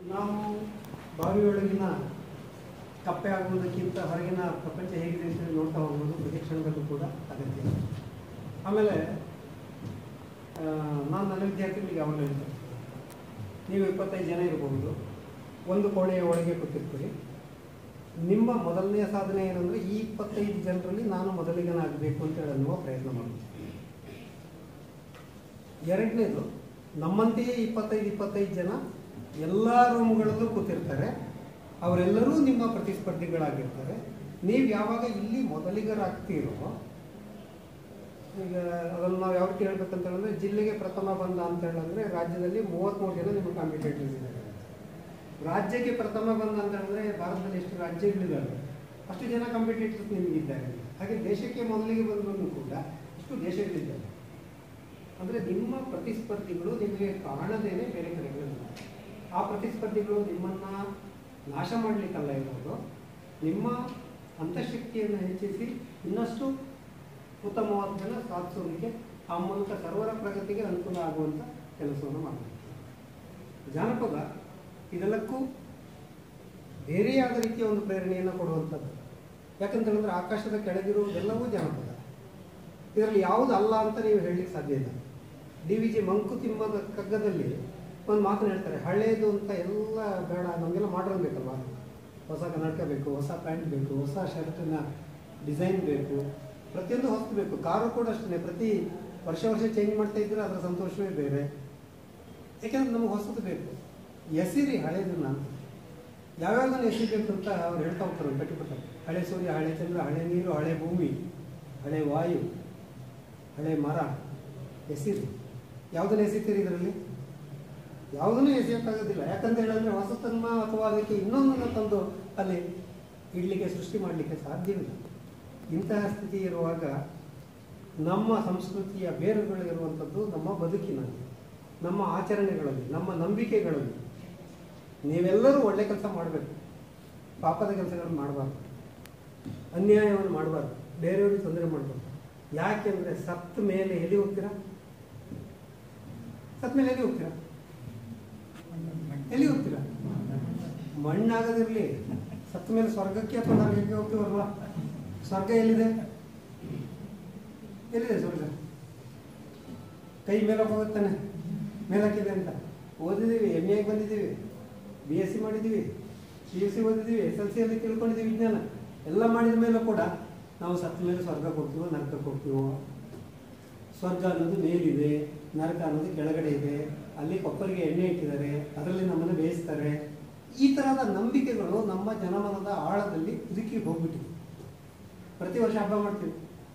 ನಾವು ಬಾವಿಯೊಳಗಿನ ಕಪ್ಪೆ ಆಗುವುದಕ್ಕಿಂತ ಹೊರಗಿನ ಪ್ರಪಂಚ ಹೇಗಿದೆ ಅಂತ ಹೇಳಿ ನೋಡ್ತಾ ಹೋಗ್ಬೋದು ಪ್ರತಿ ಕ್ಷಣದಲ್ಲೂ ಕೂಡ ಅಗತ್ಯ ಆಮೇಲೆ ಆ, ನಾನು ನನ್ನ ವಿದ್ಯಾರ್ಥಿಗಳಿಗೆ ಯಾವಾಗಲೂ ಹೇಳ್ತೇನೆ ನೀವು ಇಪ್ಪತ್ತೈದು ಜನ ಇರಬಹುದು ಒಂದು ಕೋಣೆಯ ಒಳಗೆ ಕೂತಿರ್ತೀರಿ ನಿಮ್ಮ ಮೊದಲನೆಯ ಸಾಧನೆ ಏನಂದರೆ ಈ ಇಪ್ಪತ್ತೈದು ಜನರಲ್ಲಿ ನಾನು ಮೊದಲಿಗನಾಗಬೇಕು ಅಂತ ಹೇಳಿ ಅನ್ನುವ ಪ್ರಯತ್ನ ಮಾಡೋದು ಎರಡನೇದು ನಮ್ಮಂತೆಯೇ ಇಪ್ಪತ್ತೈದು ಇಪ್ಪತ್ತೈದು ಜನ ಎಲ್ಲ ರೂಮ್ಗಳಲ್ಲೂ ಕೂತಿರ್ತಾರೆ ಅವರೆಲ್ಲರೂ ನಿಮ್ಮ ಪ್ರತಿಸ್ಪರ್ಧಿಗಳಾಗಿರ್ತಾರೆ ನೀವು ಯಾವಾಗ ಇಲ್ಲಿ ಮೊದಲಿಗರಾಗ್ತೀರೋ ಈಗ ಅದನ್ನು ನಾವು ಯಾವ ರೀತಿ ಹೇಳ್ಬೇಕಂತ ಹೇಳಿದ್ರೆ ಜಿಲ್ಲೆಗೆ ಪ್ರಥಮ ಬಂದ ಅಂತ ಹೇಳಿದ್ರೆ ರಾಜ್ಯದಲ್ಲಿ ಮೂವತ್ತ್ಮೂರು ಜನ ನಿಮ್ಮ ಕಾಂಪಿಟೇಟರ್ಸ್ ಇದ್ದಾರೆ ರಾಜ್ಯಕ್ಕೆ ಪ್ರಥಮ ಬಂದ ಅಂತ ಹೇಳಿದ್ರೆ ಭಾರತದಲ್ಲಿ ಎಷ್ಟು ರಾಜ್ಯಗಳಿದ್ದಾವೆ ಅಷ್ಟು ಜನ ಕಾಂಪಿಟೇಟರ್ಸ್ ನಿಮಗಿದ್ದಾರೆ ಹಾಗೆ ದೇಶಕ್ಕೆ ಮೊದಲಿಗೆ ಬಂದರೂ ಕೂಡ ಇಷ್ಟು ದೇಶಗಳಿದ್ದಾವೆ ಅಂದರೆ ನಿಮ್ಮ ಪ್ರತಿಸ್ಪರ್ಧಿಗಳು ನಿಮಗೆ ಕಾಣದೇನೆ ಬೇರೆ ಕಡೆಗಳಿಲ್ಲ ಆ ಪ್ರತಿಸ್ಪರ್ಧಿಗಳು ನಿಮ್ಮನ್ನು ನಾಶ ಮಾಡಲಿಕ್ಕಲ್ಲ ಇರೋದು ನಿಮ್ಮ ಅಂತಃಶಕ್ತಿಯನ್ನು ಹೆಚ್ಚಿಸಿ ಇನ್ನಷ್ಟು ಉತ್ತಮವಾದ ಜನ ಸಾಧಿಸೋದಕ್ಕೆ ಆ ಮೂಲಕ ಸರ್ವರ ಪ್ರಗತಿಗೆ ಅನುಕೂಲ ಆಗುವಂಥ ಕೆಲಸವನ್ನು ಮಾಡಬೇಕು ಜಾನಪದ ಇದೆಲ್ಲಕ್ಕೂ ಬೇರೆಯಾದ ರೀತಿಯ ಒಂದು ಪ್ರೇರಣೆಯನ್ನು ಕೊಡುವಂಥದ್ದು ಯಾಕಂತ ಹೇಳಿದ್ರೆ ಆಕಾಶದ ಕೆಳಗಿರುವುದೆಲ್ಲವೂ ಜಾನಪದ ಇದರಲ್ಲಿ ಯಾವುದು ಅಲ್ಲ ಅಂತ ನೀವು ಹೇಳಲಿಕ್ಕೆ ಸಾಧ್ಯ ಇಲ್ಲ ಡಿ ವಿ ಜಿ ಮಂಕುತಿಮ್ಮದ ಕಗ್ಗದಲ್ಲಿ ಒಂದು ಮಾತನ್ನು ಹೇಳ್ತಾರೆ ಹಳೇದು ಅಂತ ಎಲ್ಲ ಬೇಡ ನಮಗೆಲ್ಲ ಮಾಡರ್ನ್ ಬೇಕಲ್ವಾ ಹೊಸ ಕನ್ನಡಕ ಬೇಕು ಹೊಸ ಪ್ಯಾಂಟ್ ಬೇಕು ಹೊಸ ಶರ್ಟಿನ ಡಿಸೈನ್ ಬೇಕು ಪ್ರತಿಯೊಂದು ಹೊಸ್ತು ಬೇಕು ಕಾರು ಕೂಡ ಅಷ್ಟೇ ಪ್ರತಿ ವರ್ಷ ವರ್ಷ ಚೇಂಜ್ ಮಾಡ್ತಾ ಇದ್ರೆ ಅದರ ಸಂತೋಷವೇ ಬೇರೆ ಯಾಕೆಂದ್ರೆ ನಮಗೆ ಹೊಸದು ಬೇಕು ಎಸಿರಿ ಹಳೇದನ್ನ ಅಂತ ಯಾವ್ಯಾವ್ದನ್ನು ಎಸಿಬೇಕು ಅಂತ ಅವ್ರು ಹೇಳ್ತಾ ಹೋಗ್ತಾರೆ ಕಟ್ಟಿಪಟ್ಟ ಹಳೆ ಸೂರ್ಯ ಹಳೆ ಚಂದ್ರ ಹಳೆ ನೀರು ಹಳೆ ಭೂಮಿ ಹಳೆ ವಾಯು ಹಳೆ ಮರ ಎಸಿರಿ ಯಾವುದನ್ನು ಎಸಿತೀರಿ ಇದರಲ್ಲಿ ಯಾವುದನ್ನು ಎಸೆಯೋಕ್ಕಾಗೋದಿಲ್ಲ ಯಾಕಂತ ಹೇಳಿದ್ರೆ ಹೊಸತನ್ನ ಅಥವಾ ಅದಕ್ಕೆ ಇನ್ನೊಂದನ್ನು ತಂದು ಅಲ್ಲಿ ಇಡ್ಲಿಕ್ಕೆ ಸೃಷ್ಟಿ ಮಾಡಲಿಕ್ಕೆ ಸಾಧ್ಯವಿಲ್ಲ ಇಂತಹ ಸ್ಥಿತಿ ಇರುವಾಗ ನಮ್ಮ ಸಂಸ್ಕೃತಿಯ ಬೇರುಗಳು ಇರುವಂಥದ್ದು ನಮ್ಮ ಬದುಕಿನಲ್ಲಿ ನಮ್ಮ ಆಚರಣೆಗಳಲ್ಲಿ ನಮ್ಮ ನಂಬಿಕೆಗಳಲ್ಲಿ ನೀವೆಲ್ಲರೂ ಒಳ್ಳೆ ಕೆಲಸ ಮಾಡಬೇಕು ಪಾಪದ ಕೆಲಸಗಳನ್ನು ಮಾಡಬಾರ್ದು ಅನ್ಯಾಯವನ್ನು ಮಾಡಬಾರ್ದು ಬೇರೆಯವ್ರಿಗೆ ತೊಂದರೆ ಮಾಡಬಾರ್ದು ಯಾಕೆಂದರೆ ಸತ್ತ ಮೇಲೆ ಎಲ್ಲಿ ಹೋಗ್ತೀರಾ ಸತ್ತ ಮೇಲೆ ಎಲ್ಲಿ ಹೋಗ್ತೀರಾ ಎಲ್ಲಿ ಹೋಗ್ತೀರಾ ಮಣ್ಣಾಗದಿರಲಿ ಸತ್ತ ಮೇಲೆ ಸ್ವರ್ಗಕ್ಕೆ ಅಥವಾ ನರಕಕ್ಕೆ ಹೋಗ್ತೀವಲ್ವಾ ಸ್ವರ್ಗ ಎಲ್ಲಿದೆ ಎಲ್ಲಿದೆ ಸ್ವರ್ಗ ಕೈ ಮೇಲೆ ಹೋಗುತ್ತಾನೆ ಮೇಲಕ್ಕಿದೆ ಅಂತ ಓದಿದ್ದೀವಿ ಎಮ್ ಎಗೆ ಬಂದಿದ್ದೀವಿ ಬಿ ಎಸ್ ಸಿ ಮಾಡಿದ್ದೀವಿ ಪಿ ಯು ಸಿ ಓದಿದ್ದೀವಿ ಎಸ್ ಎಲ್ ಸಿಯಲ್ಲಿ ತಿಳ್ಕೊಂಡಿದ್ದೀವಿ ವಿಜ್ಞಾನ ಎಲ್ಲ ಮಾಡಿದ ಮೇಲೂ ಕೂಡ ನಾವು ಸತ್ತ ಮೇಲೆ ಸ್ವರ್ಗಕ್ಕೆ ಹೋಗ್ತೀವೋ ನರಕಕ್ಕೆ ಹೋಗ್ತೀವೋ ಸ್ವರ್ಗ ಅನ್ನೋದು ಮೇಲಿದೆ ನರಕ ಅನ್ನೋದು ಕೆಳಗಡೆ ಇದೆ ಅಲ್ಲಿ ಕೊಪ್ಪರಿಗೆ ಎಣ್ಣೆ ಇಟ್ಟಿದ್ದಾರೆ ಅದರಲ್ಲಿ ನಮ್ಮನ್ನು ಬೇಯಿಸ್ತಾರೆ ಈ ಥರದ ನಂಬಿಕೆಗಳು ನಮ್ಮ ಜನಮನದ ಆಳದಲ್ಲಿ ಇದುಕಿ ಹೋಗ್ಬಿಟ್ಟಿದೆ ಪ್ರತಿ ವರ್ಷ ಹಬ್ಬ ಮಾಡ್ತೀವಿ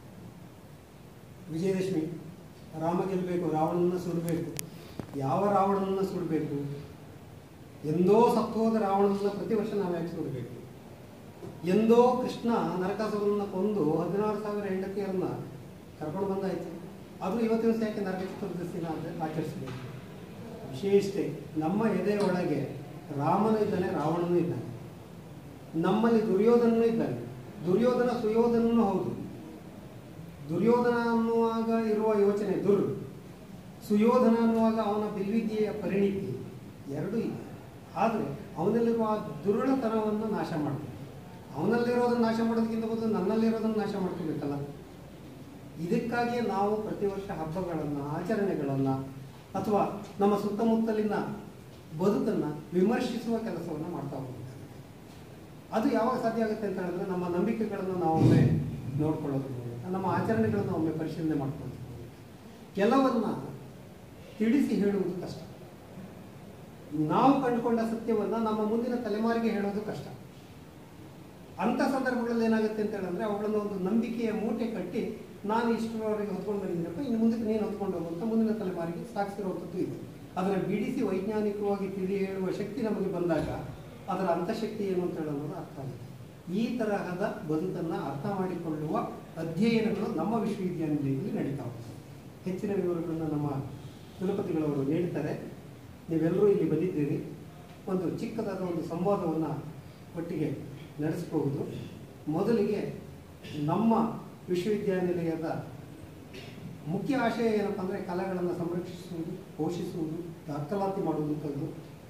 ವಿಜಯದಶಮಿ ರಾಮ ಗೆಲ್ಲಬೇಕು ರಾವಣನ ಸುಡಬೇಕು ಯಾವ ರಾವಣನನ್ನ ಸುಡಬೇಕು ಎಂದೋ ಸತ್ತೋದ ರಾವಣನನ್ನ ಪ್ರತಿ ವರ್ಷ ನಾವು ಯಾಕೆ ಸುಡಬೇಕು ಎಂದೋ ಕೃಷ್ಣ ನರಕಾಸುರನ್ನ ಕೊಂದು ಹದಿನಾರು ಸಾವಿರ ಹೆಂಡತಿಯರನ್ನ ಕರ್ಕೊಂಡು ಬಂದಾಯ್ತು ಅದು ಇವತ್ತಿನ ದಿವಸ ಯಾಕೆ ನರಕ ಚತುರ್ದಶಿನ ಅಂದರೆ ಆಚರಿಸಬೇಕು ವಿಶೇಷತೆ ನಮ್ಮ ಎದೆ ಒಳಗೆ ರಾಮನು ಇದ್ದಾನೆ ರಾವಣನೂ ಇದ್ದಾನೆ ನಮ್ಮಲ್ಲಿ ದುರ್ಯೋಧನನೂ ಇದ್ದಾನೆ ದುರ್ಯೋಧನ ಸುಯೋಧನನೂ ಹೌದು ದುರ್ಯೋಧನ ಅನ್ನುವಾಗ ಇರುವ ಯೋಚನೆ ದುರ್ ಸುಯೋಧನ ಅನ್ನುವಾಗ ಅವನ ಬಿಲ್ವಿದ್ಯೆಯ ಪರಿಣಿತಿ ಎರಡೂ ಇದೆ ಆದರೆ ಅವನಲ್ಲಿರುವ ಆ ದುರುಳತನವನ್ನು ನಾಶ ಮಾಡಬೇಕು ಅವನಲ್ಲಿರೋದನ್ನು ನಾಶ ಮಾಡೋದಕ್ಕಿಂತ ಮೊದಲು ನನ್ನಲ್ಲಿರೋದನ್ನು ನಾಶ ಮಾಡ್ಕೋಬೇಕಲ್ಲ ಇದಕ್ಕಾಗಿಯೇ ನಾವು ಪ್ರತಿ ವರ್ಷ ಹಬ್ಬಗಳನ್ನು ಆಚರಣೆಗಳನ್ನು ಅಥವಾ ನಮ್ಮ ಸುತ್ತಮುತ್ತಲಿನ ಬದುಕನ್ನು ವಿಮರ್ಶಿಸುವ ಕೆಲಸವನ್ನು ಮಾಡ್ತಾ ಹೋಗ್ತಾರೆ ಅದು ಯಾವಾಗ ಸಾಧ್ಯ ಆಗುತ್ತೆ ಅಂತ ಹೇಳಿದ್ರೆ ನಮ್ಮ ನಂಬಿಕೆಗಳನ್ನು ನಾವು ಒಮ್ಮೆ ನೋಡ್ಕೊಳ್ಳೋದ್ರ ಮೂಲಕ ನಮ್ಮ ಆಚರಣೆಗಳನ್ನು ಒಮ್ಮೆ ಪರಿಶೀಲನೆ ಮಾಡ್ಕೊಳ್ಳೋದ್ರ ಮೂಲಕ ಕೆಲವನ್ನ ತಿಳಿಸಿ ಹೇಳುವುದು ಕಷ್ಟ ನಾವು ಕಂಡುಕೊಂಡ ಸತ್ಯವನ್ನು ನಮ್ಮ ಮುಂದಿನ ತಲೆಮಾರಿಗೆ ಹೇಳೋದು ಕಷ್ಟ ಅಂಥ ಸಂದರ್ಭಗಳಲ್ಲಿ ಏನಾಗುತ್ತೆ ಅಂತ ಹೇಳಿದ್ರೆ ಅವುಗಳನ್ನು ಒಂದು ನಂಬಿಕೆಯ ಮೂಟೆ ಕಟ್ಟಿ ನಾನು ಇಷ್ಟರವರೆಗೆ ಹೊತ್ಕೊಂಡು ಬಂದಿದ್ದೀನಪ್ಪ ಇನ್ನು ಮುಂದಕ್ಕೆ ನೀನು ಹೊತ್ಕೊಂಡು ಹೋಗುವಂಥ ಮುಂದಿನ ತಲೆಮಾರಿಗೆ ಸಾಗಿಸಿರುವಂಥದ್ದು ಇದೆ ಅದನ್ನು ಬಿಡಿಸಿ ವೈಜ್ಞಾನಿಕವಾಗಿ ತಿಳಿ ಹೇಳುವ ಶಕ್ತಿ ನಮಗೆ ಬಂದಾಗ ಅದರ ಅಂತಃಶಕ್ತಿ ಏನು ಅಂತ ಹೇಳೋದು ಅರ್ಥ ಆಗುತ್ತೆ ಈ ತರಹದ ಬದುಕನ್ನು ಅರ್ಥ ಮಾಡಿಕೊಳ್ಳುವ ಅಧ್ಯಯನಗಳು ನಮ್ಮ ವಿಶ್ವವಿದ್ಯಾನಿಲಯದಲ್ಲಿ ನಡೀತಾ ಹೋಗ್ತದೆ ಹೆಚ್ಚಿನ ವಿವರಗಳನ್ನು ನಮ್ಮ ಕುಲಪತಿಗಳವರು ನೀಡ್ತಾರೆ ನೀವೆಲ್ಲರೂ ಇಲ್ಲಿ ಬಂದಿದ್ದೀರಿ ಒಂದು ಚಿಕ್ಕದಾದ ಒಂದು ಸಂವಾದವನ್ನು ಒಟ್ಟಿಗೆ ನಡೆಸಬಹುದು ಮೊದಲಿಗೆ ನಮ್ಮ ವಿಶ್ವವಿದ್ಯಾನಿಲಯದ ಮುಖ್ಯ ಆಶಯ ಏನಪ್ಪ ಅಂದರೆ ಕಲೆಗಳನ್ನು ಸಂರಕ್ಷಿಸುವುದು ಪೋಷಿಸುವುದು ದಾಖಲಾತಿ ಮಾಡುವಂಥದ್ದು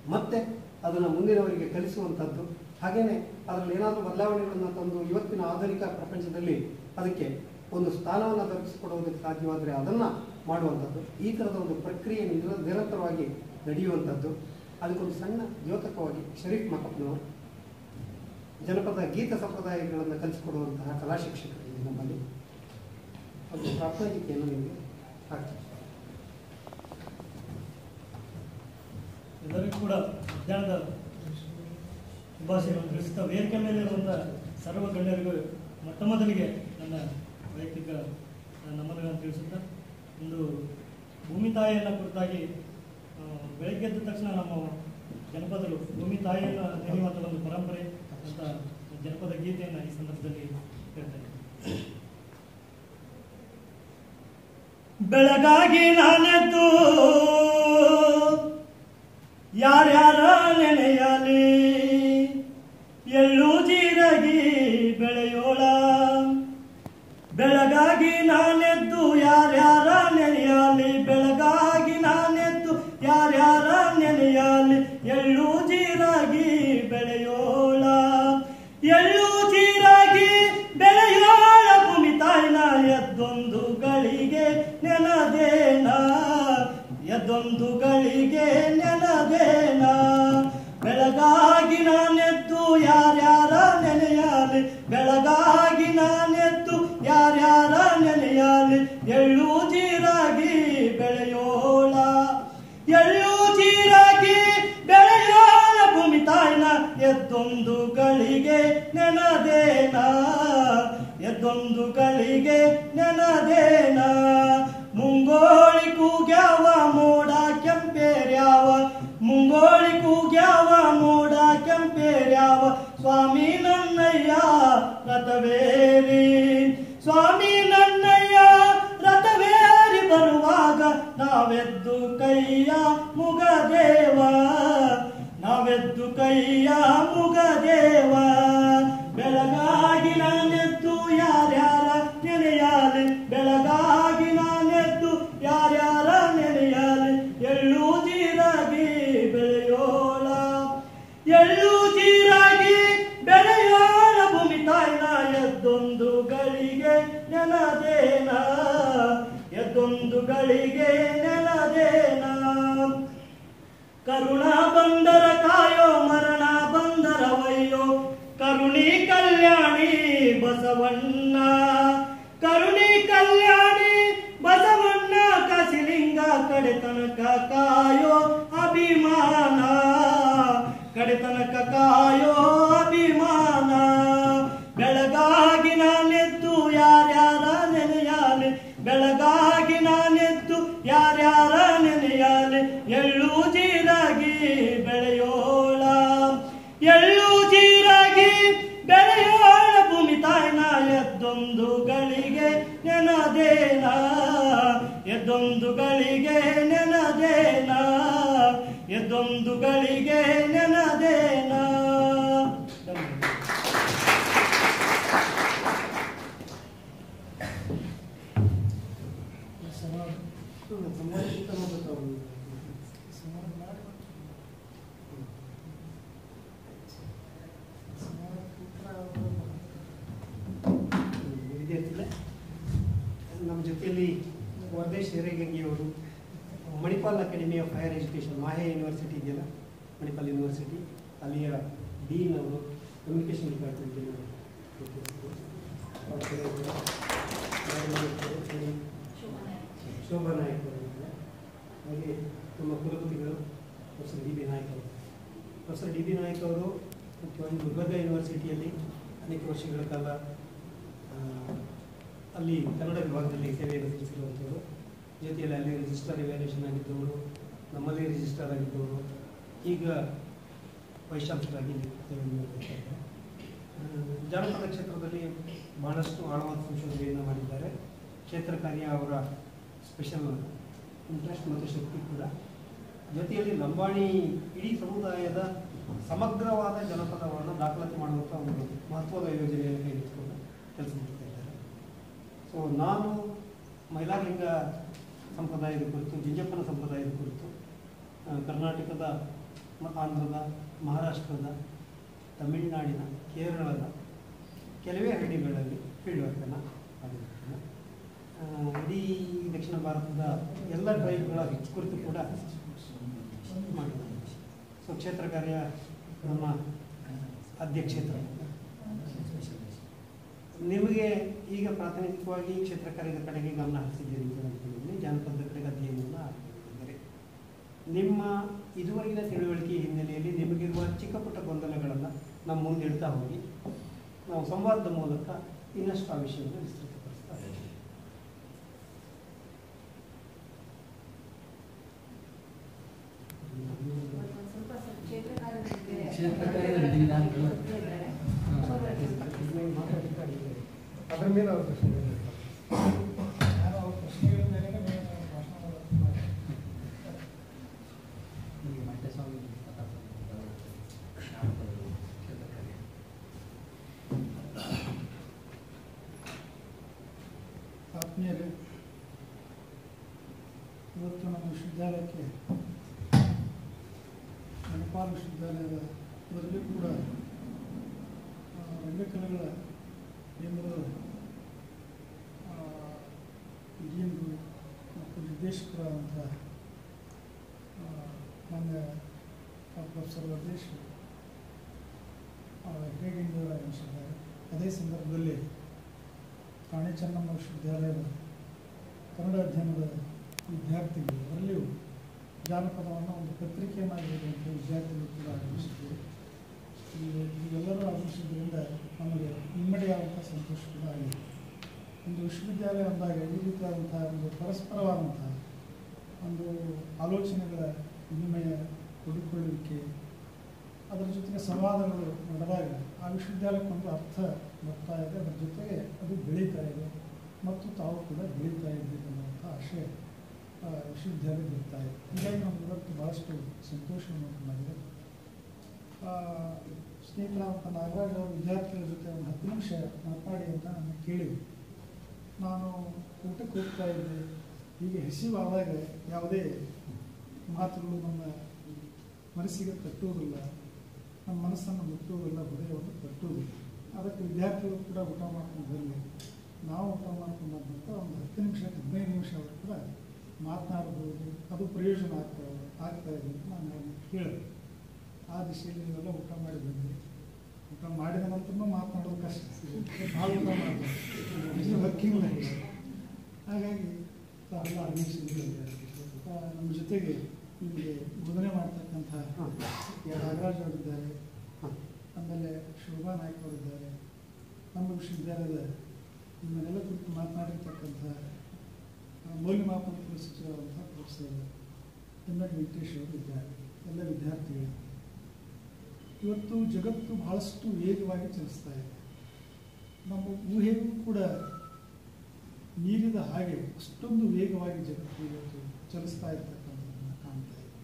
ಮತ್ತೆ ಅದನ್ನು ಮುಂದಿನವರಿಗೆ ಕಲಿಸುವಂಥದ್ದು ಹಾಗೆಯೇ ಅದರಲ್ಲಿ ಏನಾದರೂ ಬದಲಾವಣೆಗಳನ್ನು ತಂದು ಇವತ್ತಿನ ಆಧುನಿಕ ಪ್ರಪಂಚದಲ್ಲಿ ಅದಕ್ಕೆ ಒಂದು ಸ್ಥಾನವನ್ನು ದೊರಕಿಸಿಕೊಡುವುದಕ್ಕೆ ಸಾಧ್ಯವಾದರೆ ಅದನ್ನು ಮಾಡುವಂಥದ್ದು ಈ ಥರದ ಒಂದು ಪ್ರಕ್ರಿಯೆ ನಿರ ನಿರಂತರವಾಗಿ ನಡೆಯುವಂಥದ್ದು ಅದಕ್ಕೊಂದು ಸಣ್ಣ ದ್ಯೋತಕವಾಗಿ ಶರೀಫ್ ಮಕಪ್ನವರು ಜನಪದ ಗೀತ ಸಂಪ್ರದಾಯಗಳನ್ನು ಕಲಿಸಿಕೊಡುವಂತಹ ಕಲಾ ಶಿಕ್ಷಕರು ಇಲ್ಲಿ ನಮ್ಮಲ್ಲಿ ಒಂದು ಪ್ರಾಪ್ತಾಹಿಕೆಯನ್ನು ನಿಮಗೆ ಹಾಕ್ತೀನಿ ಎಲ್ಲರಿಗೂ ಕೂಡ ಮಧ್ಯಾಹ್ನದ ಶುಭಾಶಯವನ್ನು ತಿಳಿಸುತ್ತಾ ವೇದಿಕೆ ಮೇಲಿರುವಂಥ ಸರ್ವ ಗಣ್ಯರಿಗೂ ಮೊಟ್ಟ ಮೊದಲಿಗೆ ನನ್ನ ವೈಯಕ್ತಿಕ ನಮನಗಳನ್ನು ತಿಳಿಸುತ್ತಾ ಒಂದು ಭೂಮಿ ತಾಯಿಯನ್ನು ಕುರಿತಾಗಿ ಆ, ಬೆಳಗ್ಗೆ ಎದ್ದ ತಕ್ಷಣ ನಮ್ಮ ಜನಪದರು ಭೂಮಿ ತಾಯಿಯನ್ನು ನೆನೆಯುವಂಥ ಒಂದು ಪರಂಪರೆ ಅಂತ ಜನಪದ ಗೀತೆಯನ್ನು ಈ ಸಂದರ್ಭದಲ್ಲಿ ಹೇಳ್ತೇನೆ ಬೆಳಗಾಗಿ ನಾನೆದ್ದು ಯಾರ್ಯಾರ ನೆನೆಯಲಿ ಎಳ್ಳು ಜೀರಗಿ ಬೆಳೆಯೋಳ ಬೆಳಗಾಗಿ ನಾನೆದ್ದು ಯಾರ್ಯಾರ ನೆನೆಯಲಿ ಬೆಳಗಾಗಿ ನಾನೆದ್ದು ಯಾರ್ಯಾರ ನೆನೆಯಲಿ ಎಳ್ಳು ಜೀರಾಗಿ ಬೆಳೆಯೋಳ ಎಳ್ಳು ಜೀರಾಗಿ ಬೆಳೆಯೋಳ ಭೂಮಿ ತಾಯಿನ ಎದ್ದೊಂದು ಗಳಿಗೆ ನೆನದೇನ ಎದ್ದೊಂದು ಗಳಿಗೆ ನೆನದೇನ ಬೆಳಗಾಗಿ ನಾನೆದ್ದು ಯಾರ್ಯಾರ ನೆನೆಯಲಿ ಬೆಳಗಾಗಿ ನಾನೆದ್ದು ಯಾರ್ಯಾರ ನೆನೆಯಲಿ ಎಳ್ಳು ಜೀರಾಗಿ ಬೆಳೆಯೋಳ ಎಳ್ಳು ಜೀರಾಗಿ ಬೆಳೆಯೋಳ ಭೂಮಿ ತಾಯಿನ ಎದ್ದೊಂದು ಗಳಿಗೆ ನೆನದೇನ ಎದ್ದೊಂದು ಗಳಿಗೆ ನೆನದೇನ ಮುಂಗೋಳಿ ಕೂಗ್ಯಾವ ಮೋಡ ಕೆಂಪೇರ್ಯಾವ ಮುಂಗೋಳಿ ಕೂಗ್ಯಾವ ಮೋಡ ಕೆಂಪೇರ್ಯಾವ ಸ್ವಾಮಿ ನನ್ನಯ್ಯ ರಥವೇರಿ ಸ್ವಾಮಿ ನನ್ನಯ್ಯ ರಥವೇರಿ ಬರುವಾಗ ನಾವೆದ್ದು ಕೈಯ ಮುಗದೇವ ನಾವೆದ್ದು ಕೈಯ ಮುಗದೇವ ಬೆಳಗಾಗಿ ನಾನೆದ್ದು ಯಾರ್ಯಾರ ನೆನೆಯಾಲಿ ಬೆಳಗಾಗಿ ನಾನೆದ್ದು ಯಾರ್ಯಾರ ನೆನೆಯಾಲಿ ಎಳ್ಳು ಜೀರಾಗಿ ಬೆಳೆಯೋಳ ಎಳ್ಳು ಜೀರಾಗಿ ಬೆಳೆಯೋಳ ಭೂಮಿ ತಾಯಿನ ಎದ್ದೊಂದು ಗಳಿಗೆ ನೆನದೇನ ಎದ್ದೊಂದು ಗಳಿಗೆ ನೆನದೇನ ಕರುಣ ಬಂದರ ಕಾಯೋ ಮರಣ ಬಂದರ ವಯ್ಯೋ ಕರುಣಿ ಕಲ್ಯಾಣಿ ಬಸವಣ್ಣ ಕರುಣಿ ಕಲ್ಯಾಣಿ ಬಸವಣ್ಣ ಕಸಿಲಿಂಗ ಕಡೆ ತನಕ ಕಾಯೋ ಅಭಿಮಾನ ಕಡೆ ತನಕ ಕಾಯೋ ಅಭಿಮಾನ ಬೆಳಗಾಗಿ ನಾನೆದ್ದು ಯಾರ್ಯಾರ ನೆನೆಯಾಲಿ ಬೆಳಗಾಗಿ ನಾನೆದ್ದು ಯಾರ್ಯಾರ ನೆನೆಯಾಲಿ ಎಳ್ಳು ಜೀರಾಗಿ ಬೆಳೆಯೋಳ ಎಳ್ಳು ಜೀರಾಗಿ ಬೆಳೆಯೋಳ ಭೂಮಿ ತಾಯಿನ ಎದ್ದೊಂದು ಗಳಿಗೆ ನೆನದೇನ ಎದ್ದೊಂದು ಗಳಿಗೆ ನೆನದೇನ ಎದ್ದೊಂದು ಗಳಿಗೆ ನೆನದೇನ ಧನ್ಯವಾದ. ವಿದ್ಯಾರ್ಥಿಗಳೇ ನಮ್ಮ ಜೊತೆಯಲ್ಲಿ ವರ್ದೇಶ್ ಹಿರೇಗಂಗಿಯವರು Manipal academy of higher education MAHE university ಇದೆಯಲ್ಲ ಮಣಿಪಾಲ್ ಯೂನಿವರ್ಸಿಟಿ ಅಲ್ಲಿಯ ಡೀನ್ ಅವರು ಕಮ್ಯುನಿಕೇಷನ್ ಡಿಪಾರ್ಟ್ಮೆಂಟ್ ಶೋಭಾ ನಾಯಕ್ ಅವರು ಇದ್ದಾರೆ. ಹಾಗೆ ನಮ್ಮ ಕುಲಪತಿಗಳು ಪ್ರೊಫೆಸರ್ ಡಿ ಬಿ ನಾಯಕ್ ಅವರು ಪ್ರೊಫೆಸರ್ ಡಿ ಬಿ ನಾಯಕ್ ಅವರು ಮುಖ್ಯವಾಗಿ ಗುಲ್ಬರ್ಗ ಯೂನಿವರ್ಸಿಟಿಯಲ್ಲಿ ಅನೇಕ ವರ್ಷಗಳ ಕಾಲ ಆ, ಅಲ್ಲಿ ಕನ್ನಡ ವಿಭಾಗದಲ್ಲಿ ಸೇವೆಯನ್ನು ಸಲ್ಲಿಸಿರುವಂಥವರು ಜೊತೆಯಲ್ಲಿ ಅಲ್ಲಿ ರಿಜಿಸ್ಟರ್ ಇವ್ಯಾಲ್ಯೂಷನ್ ಆಗಿದ್ದವರು ನಮ್ಮಲ್ಲಿ ರಿಜಿಸ್ಟರ್ ಆಗಿದ್ದವರು ಈಗ ವೈಶಾಂಶರಾಗಿ ಸೇವೆಯನ್ನು ನಿರ್ವಹಿಸ್ತಾ ಇದ್ದಾರೆ. ಆ, ಜಾನಪದ ಕ್ಷೇತ್ರದಲ್ಲಿ ಬಹಳಷ್ಟು ಆಳವಾದ ಸಂಶೋಧನೆಯನ್ನು ಮಾಡಿದ್ದಾರೆ ಕ್ಷೇತ್ರ ಕಾರ್ಯ ಅವರ ಸ್ಪೆಷಲ್ ಇಂಟ್ರೆಸ್ಟ್ ಮತ್ತು ಶಕ್ತಿ ಕೂಡ ಜೊತೆಯಲ್ಲಿ ಲಂಬಾಣಿ ಇಡೀ ಸಮುದಾಯದ ಸಮಗ್ರವಾದ ಜನಪದವನ್ನು ದಾಖಲಾತಿ ಮಾಡುವಂಥ ಒಂದು ಮಹತ್ವದ ಯೋಜನೆಯನ್ನು ಕೈಗೆತ್ತಿಕೊಂಡು ಕೆಲಸ ಮಾಡ್ತಾ ಇದ್ದಾರೆ ಸೊ ನಾನು ಮೈಲಾರಲಿಂಗ ಸಂಪ್ರದಾಯದ ಕುರಿತು ಜಿಂಜಪ್ಪನ ಸಂಪ್ರದಾಯದ ಕುರಿತು ಆ, ಕರ್ನಾಟಕದ ಮ- ಆಂಧ್ರದ ಮಹಾರಾಷ್ಟ್ರದ ತಮಿಳುನಾಡಿನ ಕೇರಳದ ಕೆಲವೇ ಹಳ್ಳಿಗಳಲ್ಲಿ ಫೀಲ್ಡ್ ವರ್ಕನ್ನು ಮಾಡಿರ್ತೇನೆ ಆ, ಇಡೀ ದಕ್ಷಿಣ ಭಾರತದ ಎಲ್ಲ ಟ್ರೈಬ್ಗಳ ಕುರಿತು ಕೂಡ ಮಾಡಿದ್ದೇನೆ ಸೊ ಕ್ಷೇತ್ರ ಕಾರ್ಯ ನಮ್ಮ ಅಧ್ಯಕ್ಷೇತ್ರ ನಿಮಗೆ ಈಗ ಪ್ರಾಥಮಿಕವಾಗಿ ಕ್ಷೇತ್ರ ಕಾರ್ಯದ ಕಡೆಗೆ ಗಮನ ಹರಿಸಿದ್ದೀರಿ ಅಂತ ಅಂದ್ಕೊಂಡಿದ್ದೀನಿ ಜಾನಪದದ ಕಡೆಗೆ ಅಧ್ಯಯನವನ್ನು ಆರಂಭಿಸಿದ್ದೀರಿ ನಿಮ್ಮ ಇದುವರೆಗಿನ ತಿಳುವಳಿಕೆ ಹಿನ್ನೆಲೆಯಲ್ಲಿ ನಿಮಗಿರುವ ಚಿಕ್ಕ ಪುಟ್ಟ ಗೊಂದಲಗಳನ್ನು ನಮ್ಮ ಮುಂದೆ ಇಡ್ತಾ ಹೋಗಿ ನಾವು ಸಂವಾದದ ಮೂಲಕ ಇನ್ನಷ್ಟು ಆ ವಿಷಯವನ್ನು ವಿಸ್ತೃತಪಡಿಸ್ತಾ ಹೋಗ್ತೀವಿ. ಸ್ವಲ್ಪ ಕ್ಷೇತ್ರ ಕಾರ್ಯದಲ್ಲಿದೆ. ಕ್ಷೇತ್ರ ಕಾರ್ಯದಲ್ಲಿ ನಾನು ಇದ್ದಾರೆ. ಇದನ್ನ ಮಾತಾಡ್ಲಿಕ್ಕೆ ಅಡಿಗೆ. ಅದ್ರ ಮೇಲೆ ಅವ್ರ ಪ್ರಶ್ನೆ ಈಗ ಮಂಡ್ಯ ಸ್ವಾಮಿ ಶಾಂತರು ಕ್ಷೇತ್ರ ಕಾರ್ಯ ಆತ್ಮೀಯರೇ ಇವತ್ತು ನಮ್ಮ ವಿಶ್ವವಿದ್ಯಾಲಯಕ್ಕೆ ಮಣಿಪಾಲ್ ವಿಶ್ವವಿದ್ಯಾಲಯದ ಇದರಲ್ಲಿ ಕೂಡ ಆ, ರಂಗಕಲೆಗಳ ಕೇಂದ್ರದ ಆ, ಡೀನ್ರು ಮತ್ತು ನಿರ್ದೇಶಕರಾದಂಥ ಆ, ಮಾನ್ಯ ಪ್ರೊಫೆಸರ್ ವರ್ದೇಶ್ ಹೇಗೆಂದು ಅನಿಸಿದ್ದಾರೆ ಅದೇ ಸಂದರ್ಭದಲ್ಲಿ ರಾಣಿ ಚೆನ್ನಮ್ಮ ವಿಶ್ವವಿದ್ಯಾಲಯದ ಕನ್ನಡ ಅಧ್ಯಯನದ ವಿದ್ಯಾರ್ಥಿಗಳು ಅದರಲ್ಲಿಯೂ ಜಾನಪದವನ್ನು ಒಂದು ಪತ್ರಿಕೆಯನ್ನಾಗಿರುವಂಥ ವಿದ್ಯಾರ್ಥಿಗಳು ಕೂಡ ಆಗಮಿಸಿದ್ದರು ಈ- ಇವೆಲ್ಲರೂ ಆಗಮಿಸಿದ್ರಿಂದ ನಮಗೆ ಇಮ್ಮಡಿಯಾದಂಥ ಸಂತೋಷ ಕೂಡ ಆಗಿದೆ ಒಂದು ವಿಶ್ವವಿದ್ಯಾಲಯ ಅಂದಾಗ ಈ ರೀತಿಯಾದಂಥ ಒಂದು ಪರಸ್ಪರವಾದಂಥ ಒಂದು ಆಲೋಚನೆಗಳ ವಿನಿಮಯ ಕೊಡಿಕೊಳ್ಳುವಿಕೆ ಅದರ ಜೊತೆಗೆ ಸಂವಾದಗಳು ನಡೆದಾಗ ಆ ವಿಶ್ವವಿದ್ಯಾಲಯಕ್ಕೊಂದು ಅರ್ಥ ಬರ್ತಾ ಇದೆ ಅದರ ಜೊತೆಗೆ ಅದು ಬೆಳೀತಾ ಇದೆ ಮತ್ತು ತಾವು ಕೂಡ ಬೆಳೀತಾ ಇದ್ದೀರಿ ಅನ್ನುವಂಥ ಆಶಯ ಆ, ವಿಶ್ವವಿದ್ಯಾಲಯದ ಇರ್ತಾ ಇದೆ ಹೀಗಾಗಿ ನಮ್ಗೆ ಇವತ್ತು ಭಾಳಷ್ಟು ಸಂತೋಷವನ್ನು ಉಂಟು ಮಾಡಿದೆ ಆ, ಸ್ನೇಹಿತರಾದಂಥ ನಾಗರಾಜ್ ಅವರು ವಿದ್ಯಾರ್ಥಿಗಳ ಜೊತೆ ಒಂದು ಹತ್ತು ನಿಮಿಷ ಮಾತನಾಡಿ ಅಂತ ನಾನು ಕೇಳಿದೆ ನಾನು ಊಟಕ್ಕೆ ಹೋಗ್ತಾ ಇದ್ದೆ ಹೀಗೆ ಹಸಿವಾದಾಗ ಯಾವುದೇ ಮಾತುಗಳು ನಮ್ಮ ಮನಸ್ಸಿಗೆ ತಟ್ಟುವುದಿಲ್ಲ ನಮ್ಮ ಮನಸ್ಸನ್ನು ಮುಟ್ಟುವುದಿಲ್ಲ ಹೃದಯವನ್ನು ತಟ್ಟುವುದಿಲ್ಲ ಅದಕ್ಕೆ ವಿದ್ಯಾರ್ಥಿಗಳು ಕೂಡ ಊಟ ಮಾಡ್ಕೊಂಡು ಬರಲಿ ನಾವು ಊಟ ಮಾಡ್ಕೊಂಡು ಬಂದ ನಂತರ ಒಂದು ಹತ್ತು ನಿಮಿಷ ಹದಿನೈದು ನಿಮಿಷ ಅವರು ಕೂಡ ಮಾತನಾಡಬಹುದು ಅದು ಪ್ರಯೋಜನ ಆಗ್ತಾ ಆಗ್ತಾ ಇದೆ ಅಂತ ನಾನು ಅವ್ರನ್ನ ಕೇಳಿದೆ ಆ ದಿಶೆಯಲ್ಲಿ ನೀವೆಲ್ಲ ಊಟ ಮಾಡಿ ಬಂದ್ರಿ ಊಟ ಮಾಡಿದ ನಂತರನೂ ಮಾತನಾಡೋದು ಕಷ್ಟ ಭಾಳ ಊಟ ಮಾಡಬೇಕು ವರ್ಕಿಂಗ್ ಲೈಫ್ ಹಾಗಾಗಿ ತಾವೆಲ್ಲ ಆಗಮಿಸಿದ್ದೀರಿ ಆ, ನಮ್ಮ ಜೊತೆಗೆ ನಿಮಗೆ ಬೋಧನೆ ಮಾಡ್ತಕ್ಕಂಥ ಹಾಂ. ನಾಗರಾಜ್ ಅವರಿದ್ದಾರೆ ಹಾಂ. ಆಮೇಲೆ ಶೋಭಾ ನಾಯ್ಕ ಅವರಿದ್ದಾರೆ ನಮ್ಮ ವಿಶ್ವವಿದ್ಯಾಲಯದ ನಿಮ್ಮನ್ನೆಲ್ಲ ಕುರಿತು ಮಾತನಾಡಿರ್ತಕ್ಕಂಥ ಆ, ಮೌಲ್ಯಮಾಪನ ಸಚಿವರಾದಂಥ ಪ್ರೊಫೆಸರ್ ಎಮ್ ಎನ್ ವೆಂಕಟೇಶ್ ಅವರು ಇದ್ದಾರೆ ಎಲ್ಲ ವಿದ್ಯಾರ್ಥಿಗಳು ಇವತ್ತು ಜಗತ್ತು ಬಹಳಷ್ಟು ವೇಗವಾಗಿ ಚಲಿಸ್ತಾ ಇದೆ ನಮ್ಮ ಊಹೆಗೂ ಕೂಡ ಮೀರಿದ ಹಾಗೆ ಅಷ್ಟೊಂದು ವೇಗವಾಗಿ ಜಗತ್ತು ಇವತ್ತು ಚಲಿಸ್ತಾ ಇರ್ತಕ್ಕಂಥದ್ದನ್ನು ಕಾಣ್ತಾ ಇದೆ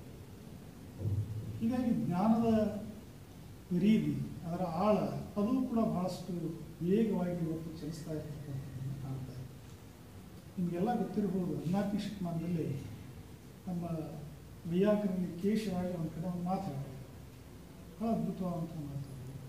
ಹೀಗಾಗಿ ಜ್ಞಾನದ ರೀತಿ ಅದರ ಆಳ ಅದು ಕೂಡ ಬಹಳಷ್ಟು ವೇಗವಾಗಿ ಇವತ್ತು ಚಲಿಸ್ತಾ ಇರ್ತಕ್ಕಂಥದ್ದನ್ನು ಕಾಣ್ತಾ ಇದೆ ನಿಮಗೆಲ್ಲ ಗೊತ್ತಿರಬಹುದು ಹದಿನಾಲ್ಕನೇ ಶತಮಾನದಲ್ಲಿ ನಮ್ಮ ವೈಯಾಕರಣ ಕೇಶವಾಗಿ ಒಂದು ಕಡೆ ಒಂದು ಮಾತಾಡೋದು ಬಹಳ ಅದ್ಭುತವಾದಂಥ ಮಾತು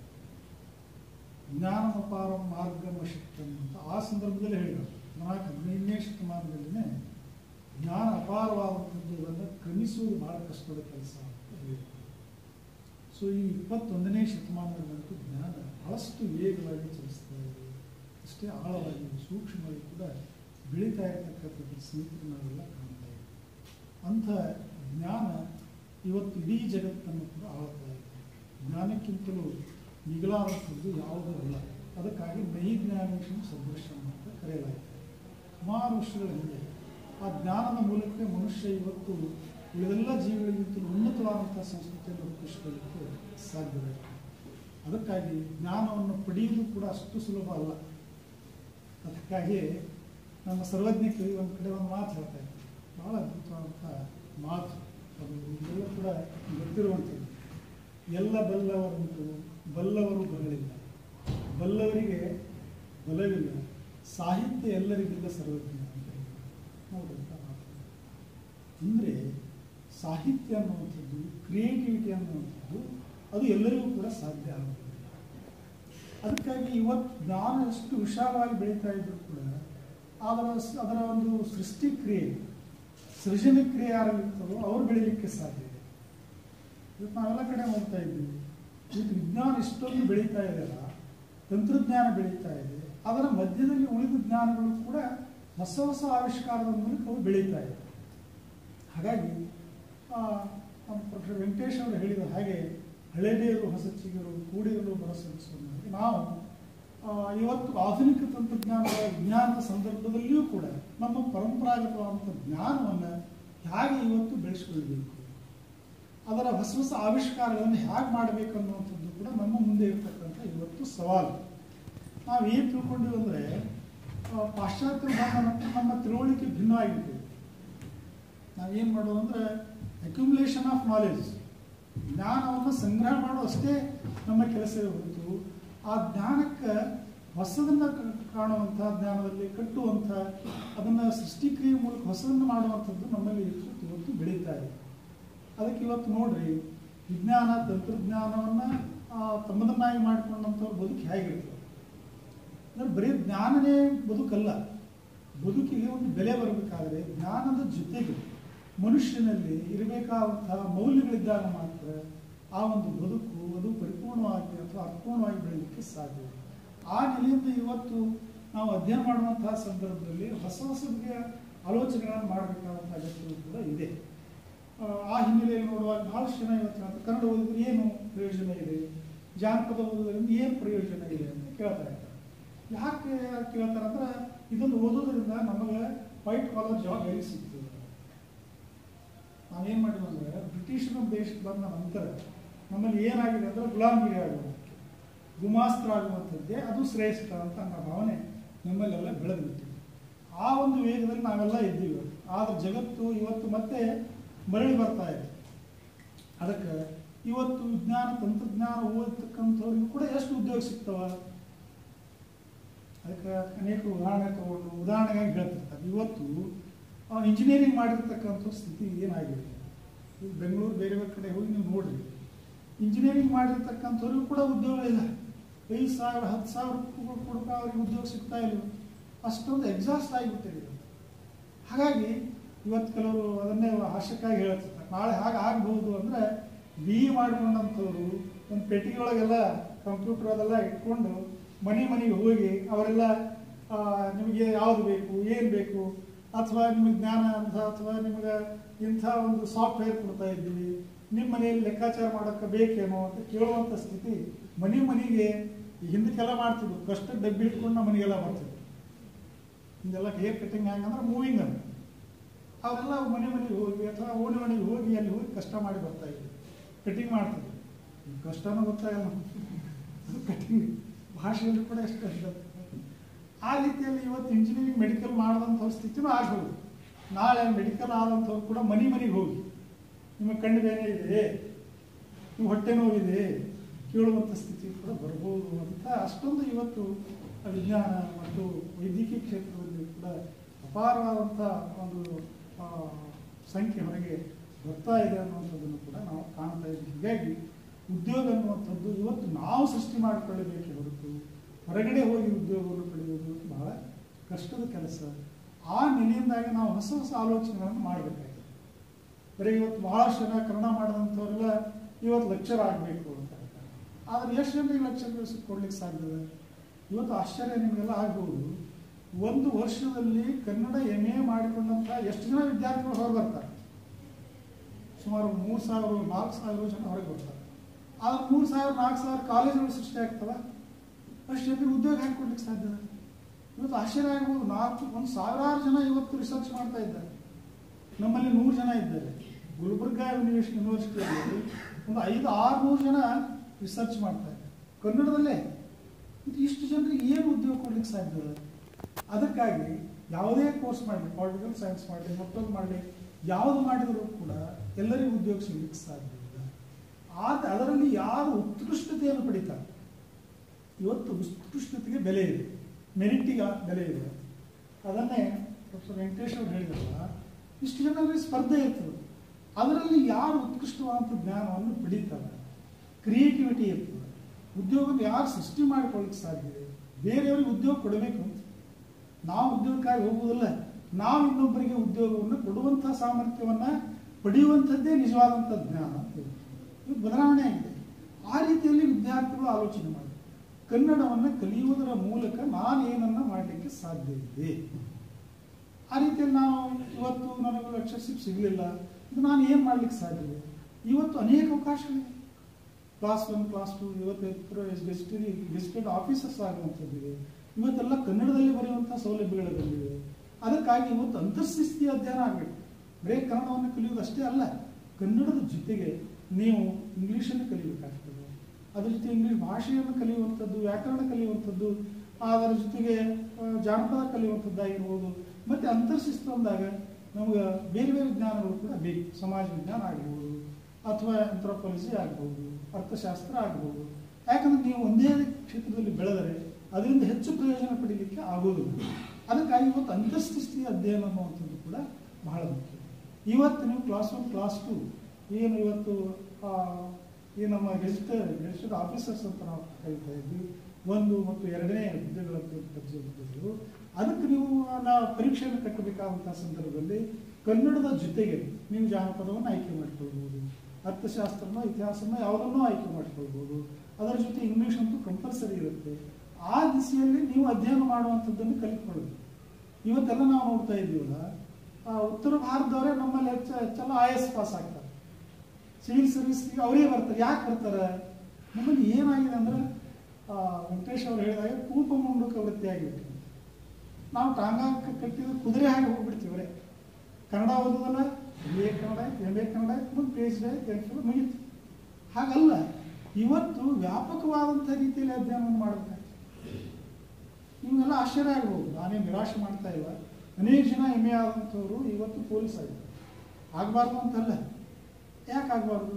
ಜ್ಞಾನಮಪಾರ ಮಾರ್ಗಮ ಶಕ್ತಂ ಅಂತ ಆ ಸಂದರ್ಭದಲ್ಲಿ ಹೇಳಿದರು ನಾಲ್ಕು ಹದಿನೈದನೇ ಶತಮಾನದಲ್ಲಿನೇ ಜ್ಞಾನ ಅಪಾರವಾದಂಥದ್ದನ್ನು ಕ್ರಮಿಸುವುದು ಬಹಳ ಕಷ್ಟದ ಕೆಲಸ ಅಂತ ಹೇಳಿದರು ಸೊ ಈ ಇಪ್ಪತ್ತೊಂದನೇ ಶತಮಾನದಲ್ಲಂತೂ ಜ್ಞಾನ ಬಹಳಷ್ಟು ವೇಗವಾಗಿ ಚಲಿಸ್ತಾ ಇದೆ ಅಷ್ಟೇ ಆಳವಾಗಿ ಸೂಕ್ಷ್ಮವಾಗಿ ಕೂಡ ಬೆಳೀತಾ ಇರತಕ್ಕಂಥದ್ದು ಸ್ನೇಹಿತರು ನಾವೆಲ್ಲ ಕಾಣ್ತಾ ಇದ್ದೀವಿ ಅಂಥ ಜ್ಞಾನ ಇವತ್ತು ಇಡೀ ಜಗತ್ತನ್ನು ಕೂಡ ಆಳ್ತಾ ಇದೆ ಜ್ಞಾನಕ್ಕಿಂತಲೂ ಮಿಗಿಲಾದಂಥದ್ದು ಯಾವುದೂ ಅಲ್ಲ ಅದಕ್ಕಾಗಿ ನೈ ಜ್ಞಾನೇಶಂ ಸದೃಶಂ ಅಂತ ಕರೆಯಲಾಗಿದೆ ಸುಮಾರು ವರ್ಷಗಳ ಹಿಂದೆ ಆ ಜ್ಞಾನದ ಮೂಲಕ ಮನುಷ್ಯ ಇವತ್ತು ಉಳಿದೆಲ್ಲ ಜೀವಿಗಳಿಗಿಂತಲೂ ಉನ್ನತವಾದಂಥ ಸಂಸ್ಕೃತಿಯನ್ನು ರೂಪಿಸಿಕೊಳ್ಳಲಿಕ್ಕೆ ಸಾಧ್ಯವಾಯಿತು ಅದಕ್ಕಾಗಿ ಜ್ಞಾನವನ್ನು ಪಡೆಯುವುದು ಕೂಡ ಅಷ್ಟು ಸುಲಭ ಅಲ್ಲ ಅದಕ್ಕಾಗಿ ನಮ್ಮ ಸರ್ವಜ್ಞ ಕವಿ ಒಂದು ಕಡೆ ಒಂದು ಮಾತು ಹೇಳ್ತಾ ಇದ್ದಾರೆ ಭಾಳ ಅದ್ಭುತವಾದಂಥ ಮಾತು ಅದು ಇದೆಲ್ಲ ಕೂಡ ಗೊತ್ತಿರುವಂಥದ್ದು ಎಲ್ಲ ಬಲ್ಲವರುಂಟು ಬಲ್ಲವರು ಬರಲಿಲ್ಲ ಬಲ್ಲವರಿಗೆ ಬಲವಿಲ್ಲ ಸಾಹಿತ್ಯ ಎಲ್ಲರಿಗಿಲ್ಲ ಸರ್ವಜ್ಞ ಅಂತ ಹೇಳಿದ್ದಾರೆ. ನೋಡುವಂಥ ಮಾತು ಅಂದರೆ ಸಾಹಿತ್ಯ ಅನ್ನುವಂಥದ್ದು ಕ್ರಿಯೇಟಿವಿಟಿ ಅನ್ನುವಂಥದ್ದು ಅದು ಎಲ್ಲರಿಗೂ ಕೂಡ ಸಾಧ್ಯ ಆಗುತ್ತೆ ಅದಕ್ಕಾಗಿ ಇವತ್ತು ಜ್ಞಾನ ಎಷ್ಟು ವಿಶಾಲವಾಗಿ ಬೆಳೀತಾ ಇದ್ರು ಕೂಡ ಅದರ ಸ್- ಅದರ ಒಂದು ಸೃಷ್ಟಿ ಕ್ರಿಯೆ ಸೃಜನ ಕ್ರಿಯೆ ಯಾರಲ್ಲಿರ್ತದೋ ಅವ್ರು ಬೆಳೀಲಿಕ್ಕೆ ಸಾಧ್ಯ ಇದೆ ಇವತ್ತು ನಾವೆಲ್ಲ ಕಡೆ ಹೋಗ್ತಾ ಇದ್ದೀವಿ ಇವತ್ತು ವಿಜ್ಞಾನ ಇಷ್ಟೊಂದು ಬೆಳೀತಾ ಇದೆಯಲ್ಲ ತಂತ್ರಜ್ಞಾನ ಬೆಳೀತಾ ಇದೆ ಅದರ ಮಧ್ಯದಲ್ಲಿ ಉಳಿದ ಜ್ಞಾನಗಳು ಕೂಡ ಹೊಸ ಹೊಸ ಆವಿಷ್ಕಾರದ ಮೂಲಕ ಅವು ಬೆಳೀತಾ ಇದೆ ಹಾಗಾಗಿ ಆ, ನಮ್ಮ ಪ್ರೊಫೆಸರ್ ವೆಂಕಟೇಶ್ ಅವರು ಹೇಳಿದ ಹಾಗೆ ಹಳೆದೇರು ಹೊಸ ಚಿಗುರು ಕೂಡಿರಲು ಬರಸಲಿಸುವ ನಾವು ಆ, ಇವತ್ತು ಆಧುನಿಕ ತಂತ್ರಜ್ಞಾನದ ವಿಜ್ಞಾನದ ಸಂದರ್ಭದಲ್ಲಿಯೂ ಕೂಡ ನಮ್ಮ ಪರಂಪರಾಗತವಾದಂಥ ಜ್ಞಾನವನ್ನು ಹೇಗೆ ಇವತ್ತು ಬೆಳೆಸ್ಕೊಳ್ಬೇಕು ಅದರ ಹೊಸ ಹೊಸ ಆವಿಷ್ಕಾರಗಳನ್ನು ಹೇಗೆ ಮಾಡಬೇಕು ಅನ್ನುವಂಥದ್ದು ಕೂಡ ನಮ್ಮ ಮುಂದೆ ಇರ್ತಕ್ಕಂಥ ಇವತ್ತು ಸವಾಲು ನಾವು ಏನು ತಿಳ್ಕೊಂಡಿವಿ ಅಂದರೆ ಪಾಶ್ಚಾತ್ಯ ಬಂದ ನಂತರ ನಮ್ಮ ತಿಳುವಳಿಕೆ ಭಿನ್ನವಾಗಿಬಿಟ್ಟಿದೆ ನಾವೇನು ಮಾಡೋದು ಅಂದರೆ ಅಕ್ಯುಮುಲೇಷನ್ ಆಫ್ ನಾಲೆಜ್ ಜ್ಞಾನವನ್ನು ಸಂಗ್ರಹ ಮಾಡೋ ಅಷ್ಟೇ ನಮ್ಮ ಕೆಲಸವೇ ಹೊರತು ಆ ಜ್ಞಾನಕ್ಕೆ ಹೊಸದನ್ನು ಕ- ಕಾಣುವಂಥ ಜ್ಞಾನದಲ್ಲಿ ಕಟ್ಟುವಂಥ ಅದನ್ನು ಸೃಷ್ಟಿಕ್ರಿಯೆ ಮೂಲಕ ಹೊಸದನ್ನು ಮಾಡುವಂಥದ್ದು ನಮ್ಮಲ್ಲಿ ಇವತ್ತು ಇವತ್ತು ಬೆಳೀತಾ ಇದೆ ಅದಕ್ಕೆ ಇವತ್ತು ನೋಡ್ರಿ ವಿಜ್ಞಾನ ತಂತ್ರಜ್ಞಾನವನ್ನು ತಮ್ಮದನ್ನಾಗಿ ಮಾಡಿಕೊಂಡಂಥವ್ರ ಬದುಕು ಹೇಗಿರ್ತದೆ ಅಂದ್ರೆ ಬರೀ ಜ್ಞಾನನೇ ಬದುಕಲ್ಲ ಬದುಕಿಗೆ ಒಂದು ಬೆಲೆ ಬರಬೇಕಾದ್ರೆ ಜ್ಞಾನದ ಜೊತೆಗೆ ಮನುಷ್ಯನಲ್ಲಿ ಇರಬೇಕಾದಂತಹ ಮೌಲ್ಯಗಳಿದ್ದಾಗ ಮಾತ್ರ ಆ ಒಂದು ಬದುಕು ಅದು ಪರಿಪೂರ್ಣವಾಗಿ ಅಥವಾ ಅರ್ಥಪೂರ್ಣವಾಗಿ ಬೆಳೀಲಿಕ್ಕೆ ಸಾಧ್ಯ ಆ ನೆಲೆಯಿಂದ ಇವತ್ತು ನಾವು ಅಧ್ಯಯನ ಮಾಡುವಂತಹ ಸಂದರ್ಭದಲ್ಲಿ ಹೊಸ ಹೊಸ ಬಗೆಯ ಆಲೋಚನೆಗಳನ್ನು ಮಾಡಬೇಕಾದಂಥ ಅಗತ್ಯವೂ ಕೂಡ ಇದೆ ಆ, ಆ ಹಿನ್ನೆಲೆಯಲ್ಲಿ ನೋಡುವಾಗ ಬಹಳಷ್ಟು ಜನ ಇವತ್ತು ಹೇಳ್ತಾರೆ, ಕನ್ನಡ ಓದಿದ್ರೆ ಏನು ಪ್ರಯೋಜನ ಇದೆ ಜಾನಪದ ಓದೋದ್ರಿಂದ ಏನು ಪ್ರಯೋಜನ ಇದೆ ಅಂತ ಕೇಳ್ತಾ ಇರ್ತಾರೆ ಯಾಕೆ ಕೇಳ್ತಾರೆ ಅಂದ್ರೆ ಇದನ್ನು ಓದೋದ್ರಿಂದ ನಮಗೆ ವೈಟ್ ಕಾಲರ್ ಜಾಬ್ ಎಲ್ಲಿ ಸಿಗ್ತದೆ ನಾವೇನು ಮಾಡಿದ್ವಿ ಅಂದ್ರೆ ಬ್ರಿಟಿಷರ ದೇಶಕ್ಕೆ ಬಂದ ನಂತರ ನಮ್ಮಲ್ಲಿ ಏನಾಗಿದೆ ಅಂದ್ರೆ ಗುಲಾಮಗಿರಿ ಆಗುವಂಥದ್ದು ಗುಮಾಸ್ತ್ರ ಆಗುವಂಥದ್ದೇ ಅದು ಶ್ರೇಷ್ಠ ಅಂತ ಅನ್ನೋ ಭಾವನೆ ನಮ್ಮಲ್ಲೆಲ್ಲ ಬೆಳೆದು ಬಿಟ್ಟಿದೆ ಆ ಒಂದು ವೇಗದಲ್ಲಿ ನಾವೆಲ್ಲ ಇದ್ದೀವಿ ಆದ್ರೆ ಜಗತ್ತು ಇವತ್ತು ಮತ್ತೆ ಮರಳಿ ಬರ್ತಾ ಇದೆ ಅದಕ್ಕೆ ಇವತ್ತು ವಿಜ್ಞಾನ ತಂತ್ರಜ್ಞಾನ ಓದತಕ್ಕಂಥವ್ರಿಗೂ ಕೂಡ ಎಷ್ಟು ಉದ್ಯೋಗ ಸಿಗ್ತವ ಅದಕ್ಕೆ ಅನೇಕ ಉದಾಹರಣೆ ತಗೊಂಡು ಉದಾಹರಣೆಗಾಗಿ ಹೇಳ್ತಿರ್ತಾರೆ ಇವತ್ತು ಇಂಜಿನಿಯರಿಂಗ್ ಮಾಡಿರ್ತಕ್ಕಂಥ ಸ್ಥಿತಿ ಏನಾಗಿದೆ ಈಗ ಬೆಂಗಳೂರು ಬೇರೆ ಬೇರೆ ಕಡೆ ಹೋಗಿ ನೀವು ನೋಡ್ರಿ ಇಂಜಿನಿಯರಿಂಗ್ ಮಾಡಿರ್ತಕ್ಕಂಥವ್ರಿಗೂ ಕೂಡ ಉದ್ಯೋಗಗಳಿಲ್ಲ ಐದು ಸಾವಿರ ಹತ್ತು ಸಾವಿರ ಕೊಡಕ ಅವ್ರಿಗೆ ಉದ್ಯೋಗ ಸಿಗ್ತಾ ಇಲ್ಲ ಅಷ್ಟೊಂದು ಎಕ್ಸಾಸ್ಟ್ ಆಗಿಬಿಟ್ಟಿದೆ ಹಾಗಾಗಿ ಇವತ್ತು ಕೆಲವರು ಅದನ್ನೇ ಆಶಕ್ಕಾಗಿ ಹೇಳ್ತಿರ್ತಾರೆ ನಾಳೆ ಹಾಗೆ ಆಗ್ಬೋದು ಅಂದರೆ ಬಿ ಇ ಮಾಡ್ಕೊಂಡಂಥವ್ರು ಒಂದು ಪೆಟ್ಟಿಗೆ ಒಳಗೆಲ್ಲ ಕಂಪ್ಯೂಟರ್ ಅದೆಲ್ಲ ಇಟ್ಕೊಂಡು ಮನೆ ಮನೆಗೆ ಹೋಗಿ ಅವರೆಲ್ಲ ಆ, ನಿಮಗೆ ಯಾವುದು ಬೇಕು ಏನು ಬೇಕು ಅಥವಾ ನಿಮಗೆ ಜ್ಞಾನ ಅಂತ ಅಥವಾ ನಿಮಗೆ ಇಂಥ ಒಂದು ಸಾಫ್ಟ್ವೇರ್ ಕೊಡ್ತಾ ಇದ್ದೀವಿ ನಿಮ್ಮ ಮನೆಯಲ್ಲಿ ಲೆಕ್ಕಾಚಾರ ಮಾಡೋಕ್ಕೆ ಬೇಕೇನೋ ಅಂತ ಕೇಳುವಂಥ ಸ್ಥಿತಿ ಮನೆ ಮನೆಗೆ ಈ ಹಿಂದಕ್ಕೆಲ್ಲ ಮಾಡ್ತಿದ್ವು ಕಷ್ಟ ಡಬ್ಬಿ ಇಟ್ಕೊಂಡು ನಮ್ಮ ಮನೆಗೆಲ್ಲ ಬರ್ತಿದ್ವು ಹಿಂಗೆಲ್ಲ ಹೇರ್ ಕಟಿಂಗ್ ಹೆಂಗಂದ್ರೆ ಮೂವಿಂಗ್ ಅಂತ ಅವರೆಲ್ಲ ಮನೆ ಮನೆಗೆ ಹೋಗಿ ಅಥವಾ ಓಣಿ ಮನೆಗೆ ಹೋಗಿ ಅಲ್ಲಿ ಹೋಗಿ ಕಷ್ಟ ಮಾಡಿ ಬರ್ತಾ ಇದ್ವಿ ಕಟಿಂಗ್ ಮಾಡ್ತಿದ್ವಿ ಈ ಕಷ್ಟನೂ ಗೊತ್ತಾಗಲ್ಲ ಅದು ಕಟಿಂಗ್ ಭಾಷೆಯಲ್ಲಿ ಕೂಡ ಎಷ್ಟು ಕಷ್ಟ ಆ ರೀತಿಯಲ್ಲಿ ಇವತ್ತು ಇಂಜಿನಿಯರಿಂಗ್ ಮೆಡಿಕಲ್ ಮಾಡಿದಂಥವ್ರ ಸ್ಥಿತಿನೂ ಆಗ್ಬೋದು ನಾಳೆ ಮೆಡಿಕಲ್ ಆದಂಥವ್ರು ಕೂಡ ಮನೆ ಮನೆಗೆ ಹೋಗಿ ನಿಮಗೆ ಕಣ್ಣು ಬೇನೆ ಇದೆ ನಿಮ್ಮ ಹೊಟ್ಟೆ ನೋವಿದೆ ಕೇಳುವಂಥ ಸ್ಥಿತಿ ಕೂಡ ಬರ್ಬೋದು ಅಂತ ಅಷ್ಟೊಂದು ಇವತ್ತು ವಿಜ್ಞಾನ ಮತ್ತು ವೈದ್ಯಕೀಯ ಕ್ಷೇತ್ರದಲ್ಲಿ ಕೂಡ ಅಪಾರವಾದಂಥ ಒಂದು ಆ, ಸಂಖ್ಯೆ ಹೊರಗೆ ಬರ್ತಾ ಇದೆ ಅನ್ನುವಂಥದ್ದನ್ನು ಕೂಡ ನಾವು ಕಾಣ್ತಾ ಇದ್ದೀವಿ ಹೀಗಾಗಿ ಉದ್ಯೋಗ ಅನ್ನುವಂಥದ್ದು ಇವತ್ತು ನಾವು ಸೃಷ್ಟಿ ಮಾಡಿಕೊಳ್ಳಬೇಕೇ ಹೊರತು ಹೊರಗಡೆ ಹೋಗಿ ಉದ್ಯೋಗವನ್ನು ಪಡೆಯುವುದು ಬಹಳ ಕಷ್ಟದ ಕೆಲಸ ಆ ನೆಲೆಯಿಂದಾಗಿ ನಾವು ಹೊಸ ಹೊಸ ಆಲೋಚನೆಗಳನ್ನು ಮಾಡಬೇಕಾಗಿದೆ ಬರೀ ಇವತ್ತು ಬಹಳಷ್ಟು ಜನ ಕನ್ನಡ ಮಾಡಿದಂಥವರೆಲ್ಲ ಇವತ್ತು ಲೆಕ್ಚರ್ ಆಗಬೇಕು ಅಂತ ಹೇಳ್ತಾರೆ ಆದರೆ ಎಷ್ಟು ಜನರಿಗೆ ಲೆಕ್ಚರ್ ಕೊಡ್ಲಿಕ್ಕೆ ಸಾಧ್ಯ ಇದೆ ಇವತ್ತು ಆಶ್ಚರ್ಯ ನಿಮಗೆಲ್ಲ ಆಗ್ಬೋದು ಒಂದು ವರ್ಷದಲ್ಲಿ ಕನ್ನಡ ಎಮ್ ಎ ಮಾಡಿಕೊಂಡಂಥ ಎಷ್ಟು ಜನ ವಿದ್ಯಾರ್ಥಿಗಳು ಹೊರಗೆ ಬರ್ತಾರೆ ಸುಮಾರು ಮೂರು ಸಾವಿರ ನಾಲ್ಕು ಸಾವಿರ ಜನ ಹೊರಗೆ ಬರ್ತಾರೆ ಆದ್ರೆ ಮೂರು ಸಾವಿರ ನಾಲ್ಕು ಸಾವಿರ ಕಾಲೇಜುಗಳು ಸೃಷ್ಟಿ ಆಗ್ತವೆ ಅಷ್ಟು ಜನರಿಗೆ ಉದ್ಯೋಗ ಹೆಂಗೆ ಕೊಡ್ಲಿಕ್ಕೆ ಸಾಧ್ಯ ಇದೆ? ಇವತ್ತು ಆಶ್ಚರ್ಯ ಆಗ್ಬೋದು ನಾಲ್ಕು ಒಂದು ಸಾವಿರಾರು ಜನ ಇವತ್ತು ರಿಸರ್ಚ್ ಮಾಡ್ತಾ ಇದ್ದಾರೆ ನಮ್ಮಲ್ಲಿ ನೂರು ಜನ ಇದ್ದಾರೆ ಗುಲ್ಬರ್ಗಾ ಯೂನಿವರ್ಸಿಟಿ ಯೂನಿವರ್ಸಿಟಿಯಲ್ಲಿ ಒಂದು ಐದು ಆರುನೂರು ಜನ ರಿಸರ್ಚ್ ಮಾಡ್ತಾ ಇದ್ದಾರೆ ಕನ್ನಡದಲ್ಲೇ ಇದು ಇಷ್ಟು ಜನರಿಗೆ ಏನು ಉದ್ಯೋಗ ಕೊಡ್ಲಿಕ್ಕೆ ಸಾಧ್ಯ ಇದೆ? ಅದಕ್ಕಾಗಿ ಯಾವುದೇ ಕೋರ್ಸ್ ಮಾಡಲಿ ಪಾಲಿಟಿಕಲ್ ಸೈನ್ಸ್ ಮಾಡಲಿ ಮತ್ತೊಂದು ಮಾಡಲಿ ಯಾವುದು ಮಾಡಿದರೂ ಕೂಡ ಎಲ್ಲರಿಗೂ ಉದ್ಯೋಗ ಸಿಗ್ಲಿಕ್ಕೆ ಸಾಧ್ಯ ಇಲ್ಲ ಆದ ಅದರಲ್ಲಿ ಯಾರು ಉತ್ಕೃಷ್ಟತೆಯನ್ನು ಪಡಿತಾರೆ ಇವತ್ತು ಉತ್ಕೃಷ್ಟತೆಗೆ ಬೆಲೆ ಇದೆ ಮೆರಿಟಿಗೆ ಬೆಲೆ ಇದೆ ಅದನ್ನೇ ಪ್ರೊಫೆಸರ್ ವೆಂಕಟೇಶ್ ಅವರು ಹೇಳಿದ್ರಲ್ಲ ಇಷ್ಟು ಜನರಲ್ಲಿ ಸ್ಪರ್ಧೆ ಇರ್ತದೆ ಅದರಲ್ಲಿ ಯಾರು ಉತ್ಕೃಷ್ಟವಾದಂಥ ಜ್ಞಾನವನ್ನು ಪಡೀತಾರೆ ಕ್ರಿಯೇಟಿವಿಟಿ ಇರ್ತದೆ ಉದ್ಯೋಗವನ್ನು ಯಾರು ಸೃಷ್ಟಿ ಮಾಡಿಕೊಳ್ಳಿಕ್ಕೆ ಸಾಧ್ಯ ಇದೆ ಬೇರೆಯವ್ರಿಗೆ ಉದ್ಯೋಗ ಕೊಡಬೇಕು ಅಂತ ನಾವು ಉದ್ಯೋಗಕ್ಕಾಗಿ ಹೋಗುವುದಿಲ್ಲ ನಾವು ಇನ್ನೊಬ್ಬರಿಗೆ ಉದ್ಯೋಗವನ್ನು ಕೊಡುವಂಥ ಸಾಮರ್ಥ್ಯವನ್ನು ಪಡೆಯುವಂಥದ್ದೇ ನಿಜವಾದಂಥ ಜ್ಞಾನ ಅಂತ ಹೇಳಿ. ಇದು ಬದಲಾವಣೆ ಆಗಿದೆ ಆ ರೀತಿಯಲ್ಲಿ ವಿದ್ಯಾರ್ಥಿಗಳು ಆಲೋಚನೆ ಮಾಡಿ ಕನ್ನಡವನ್ನು ಕಲಿಯುವುದರ ಮೂಲಕ ನಾನು ಏನನ್ನ ಮಾಡಲಿಕ್ಕೆ ಸಾಧ್ಯ ಇದೆ ಆ ರೀತಿಯಲ್ಲಿ ನಾನು ಇವತ್ತು ನನಗೆ ಲೆಕ್ಚರ್ಶಿಪ್ ಸಿಗಲಿಲ್ಲ ಇದು ನಾನು ಏನು ಮಾಡ್ಲಿಕ್ಕೆ ಸಾಧ್ಯ ಇದೆ ಇವತ್ತು ಅನೇಕ ಅವಕಾಶಗಳಿವೆ ಕ್ಲಾಸ್ ಒನ್ ಕ್ಲಾಸ್ ಟು ಇವತ್ತು ಗೆಸ್ಟರಿ ಗೆಸ್ಟೆಡ್ ಆಫೀಸರ್ಸ್ ಆಗುವಂಥದ್ದಿದೆ ಇವತ್ತೆಲ್ಲ ಕನ್ನಡದಲ್ಲಿ ಬರೆಯುವಂಥ ಸೌಲಭ್ಯಗಳು ಬಂದಿವೆ ಅದಕ್ಕಾಗಿ ಇವತ್ತು ಅಂತರ್ಶಿಸ್ತೀಯ ಅಧ್ಯಯನ ಆಗಬೇಕು ಬರೀ ಕನ್ನಡವನ್ನು ಕಲಿಯುವುದು ಅಷ್ಟೇ ಅಲ್ಲ ಕನ್ನಡದ ಜೊತೆಗೆ ನೀವು ಇಂಗ್ಲೀಷನ್ನು ಕಲಿಬೇಕಾಗ್ತದೆ ಅದ್ರ ಜೊತೆ ಇಂಗ್ಲೀಷ್ ಭಾಷೆಯನ್ನು ಕಲಿಯುವಂಥದ್ದು ವ್ಯಾಕರಣ ಕಲಿಯುವಂಥದ್ದು ಅದರ ಜೊತೆಗೆ ಆ, ಜಾನಪದ ಕಲಿಯುವಂಥದ್ದಾಗಿರ್ಬೋದು ಮತ್ತು ಅಂತರ್ಶಿಸ್ತು ಅಂದಾಗ ನಮ್ಗೆ ಬೇರೆ ಬೇರೆ ಜ್ಞಾನಗಳು ಕೂಡ ಬೇಕು ಸಮಾಜ ವಿಜ್ಞಾನ ಆಗ್ಬೋದು ಅಥವಾ ಆಂಥ್ರೋಪಾಲಜಿ ಆಗ್ಬೋದು ಅರ್ಥಶಾಸ್ತ್ರ ಆಗ್ಬೋದು ಯಾಕಂದ್ರೆ ನೀವು ಒಂದೇ ಕ್ಷೇತ್ರದಲ್ಲಿ ಬೆಳೆದರೆ ಅದರಿಂದ ಹೆಚ್ಚು ಪ್ರಯೋಜನ ಪಡೀಲಿಕ್ಕೆ ಆಗೋದಿಲ್ಲ ಅದಕ್ಕಾಗಿ ಇವತ್ತು ಅಂತರ್ಶಿಸ್ತೀಯ ಅಧ್ಯಯನ ಅನ್ನುವಂಥದ್ದು ಕೂಡ ಬಹಳ ಮುಖ್ಯ ಇವತ್ತು ನೀವು ಕ್ಲಾಸ್ ಒನ್ ಕ್ಲಾಸ್ ಟು ಏನು ಇವತ್ತು ಆ, ಈ ನಮ್ಮ ಗೆಸ್ಟ್ ಗೆಸ್ಟೆಡ್ ಆಫೀಸರ್ಸ್ ಅಂತ ನಾವು ಕರಿತಾ ಇದ್ವಿ ಒಂದು ಮತ್ತು ಎರಡನೇ ಹುದ್ದೆಗಳ ದರ್ಜೆ ಹುದ್ದೆಗಳು ಅದಕ್ಕೆ ನೀವು ನಾ ಪರೀಕ್ಷೆಯನ್ನು ಕಟ್ಟಬೇಕಾದಂತಹ ಸಂದರ್ಭದಲ್ಲಿ ಕನ್ನಡದ ಜೊತೆಗೆ ನೀವು ಜಾನಪದವನ್ನು ಆಯ್ಕೆ ಮಾಡಿಕೊಳ್ಬೋದು ಅರ್ಥಶಾಸ್ತ್ರನ ಇತಿಹಾಸನ ಯಾವುದನ್ನೂ ಆಯ್ಕೆ ಮಾಡಿಕೊಳ್ಬೋದು ಅದರ ಜೊತೆ ಇಂಗ್ಲೀಷ್ ಅಂತೂ ಕಂಪಲ್ಸರಿ ಇರುತ್ತೆ ಆ ದಿಸೆಯಲ್ಲಿ ನೀವು ಅಧ್ಯಯನ ಮಾಡುವಂಥದ್ದನ್ನು ಕಲಿತ್ಕೊಳ್ಳೋದು ಇವತ್ತೆಲ್ಲ ನಾವು ನೋಡ್ತಾ ಇದ್ದೀವಲ್ಲ ಆ, ಉತ್ತರ ಭಾರತದವರೇ ನಮ್ಮಲ್ಲಿ ಹೆಚ್ಚು ಹೆಚ್ಚೆಲ್ಲ ಐ ಎಸ್ ಪಾಸ್ ಆಗ್ತಾರೆ ಸಿವಿಲ್ ಸರ್ವಿಸ್ಗೆ ಅವರೇ ಬರ್ತಾರೆ ಯಾಕೆ ಬರ್ತಾರೆ ನಮ್ಮಲ್ಲಿ ಏನಾಗಿದೆ ಅಂದ್ರೆ ಆ, ವೆಂಕಟೇಶ್ ಅವರು ಹೇಳಿದಾಗ ಕೂಪ ಮುಂಡುಕ ವೃತ್ತಿ ಆಗಿಬಿಟ್ಟು ನಾವು ಟಾಂಗ ಕಟ್ಟಿದ ಕುದುರೆ ಹಾಗೆ ಹೋಗ್ಬಿಡ್ತೀವ್ರೆ ಕನ್ನಡ ಓದೋದಲ್ಲ B A Kannada M A Kannada ಮುಂದೆ P H D M phil ಮುಗೀತು ಹಾಗಲ್ಲ ಇವತ್ತು ವ್ಯಾಪಕವಾದಂಥ ರೀತಿಯಲ್ಲಿ ಅಧ್ಯಯನವನ್ನು ಮಾಡಬೇಕಾಗ್ತದೆ ನಿಮಗೆಲ್ಲ ಆಶ್ಚರ್ಯ ಆಗ್ಬೋದು ನಾನೇನು ನಿರಾಶೆ ಮಾಡ್ತಾ ಇಲ್ಲ ಅನೇಕ ಜನ ಎಮ್ ಎ ಆದಂಥವ್ರು ಇವತ್ತು ಪೊಲೀಸ್ ಆಗಿದ್ದಾರೆ ಆಗಬಾರ್ದು ಅಂತಲ್ಲ ಯಾಕೆ ಆಗಬಾರ್ದು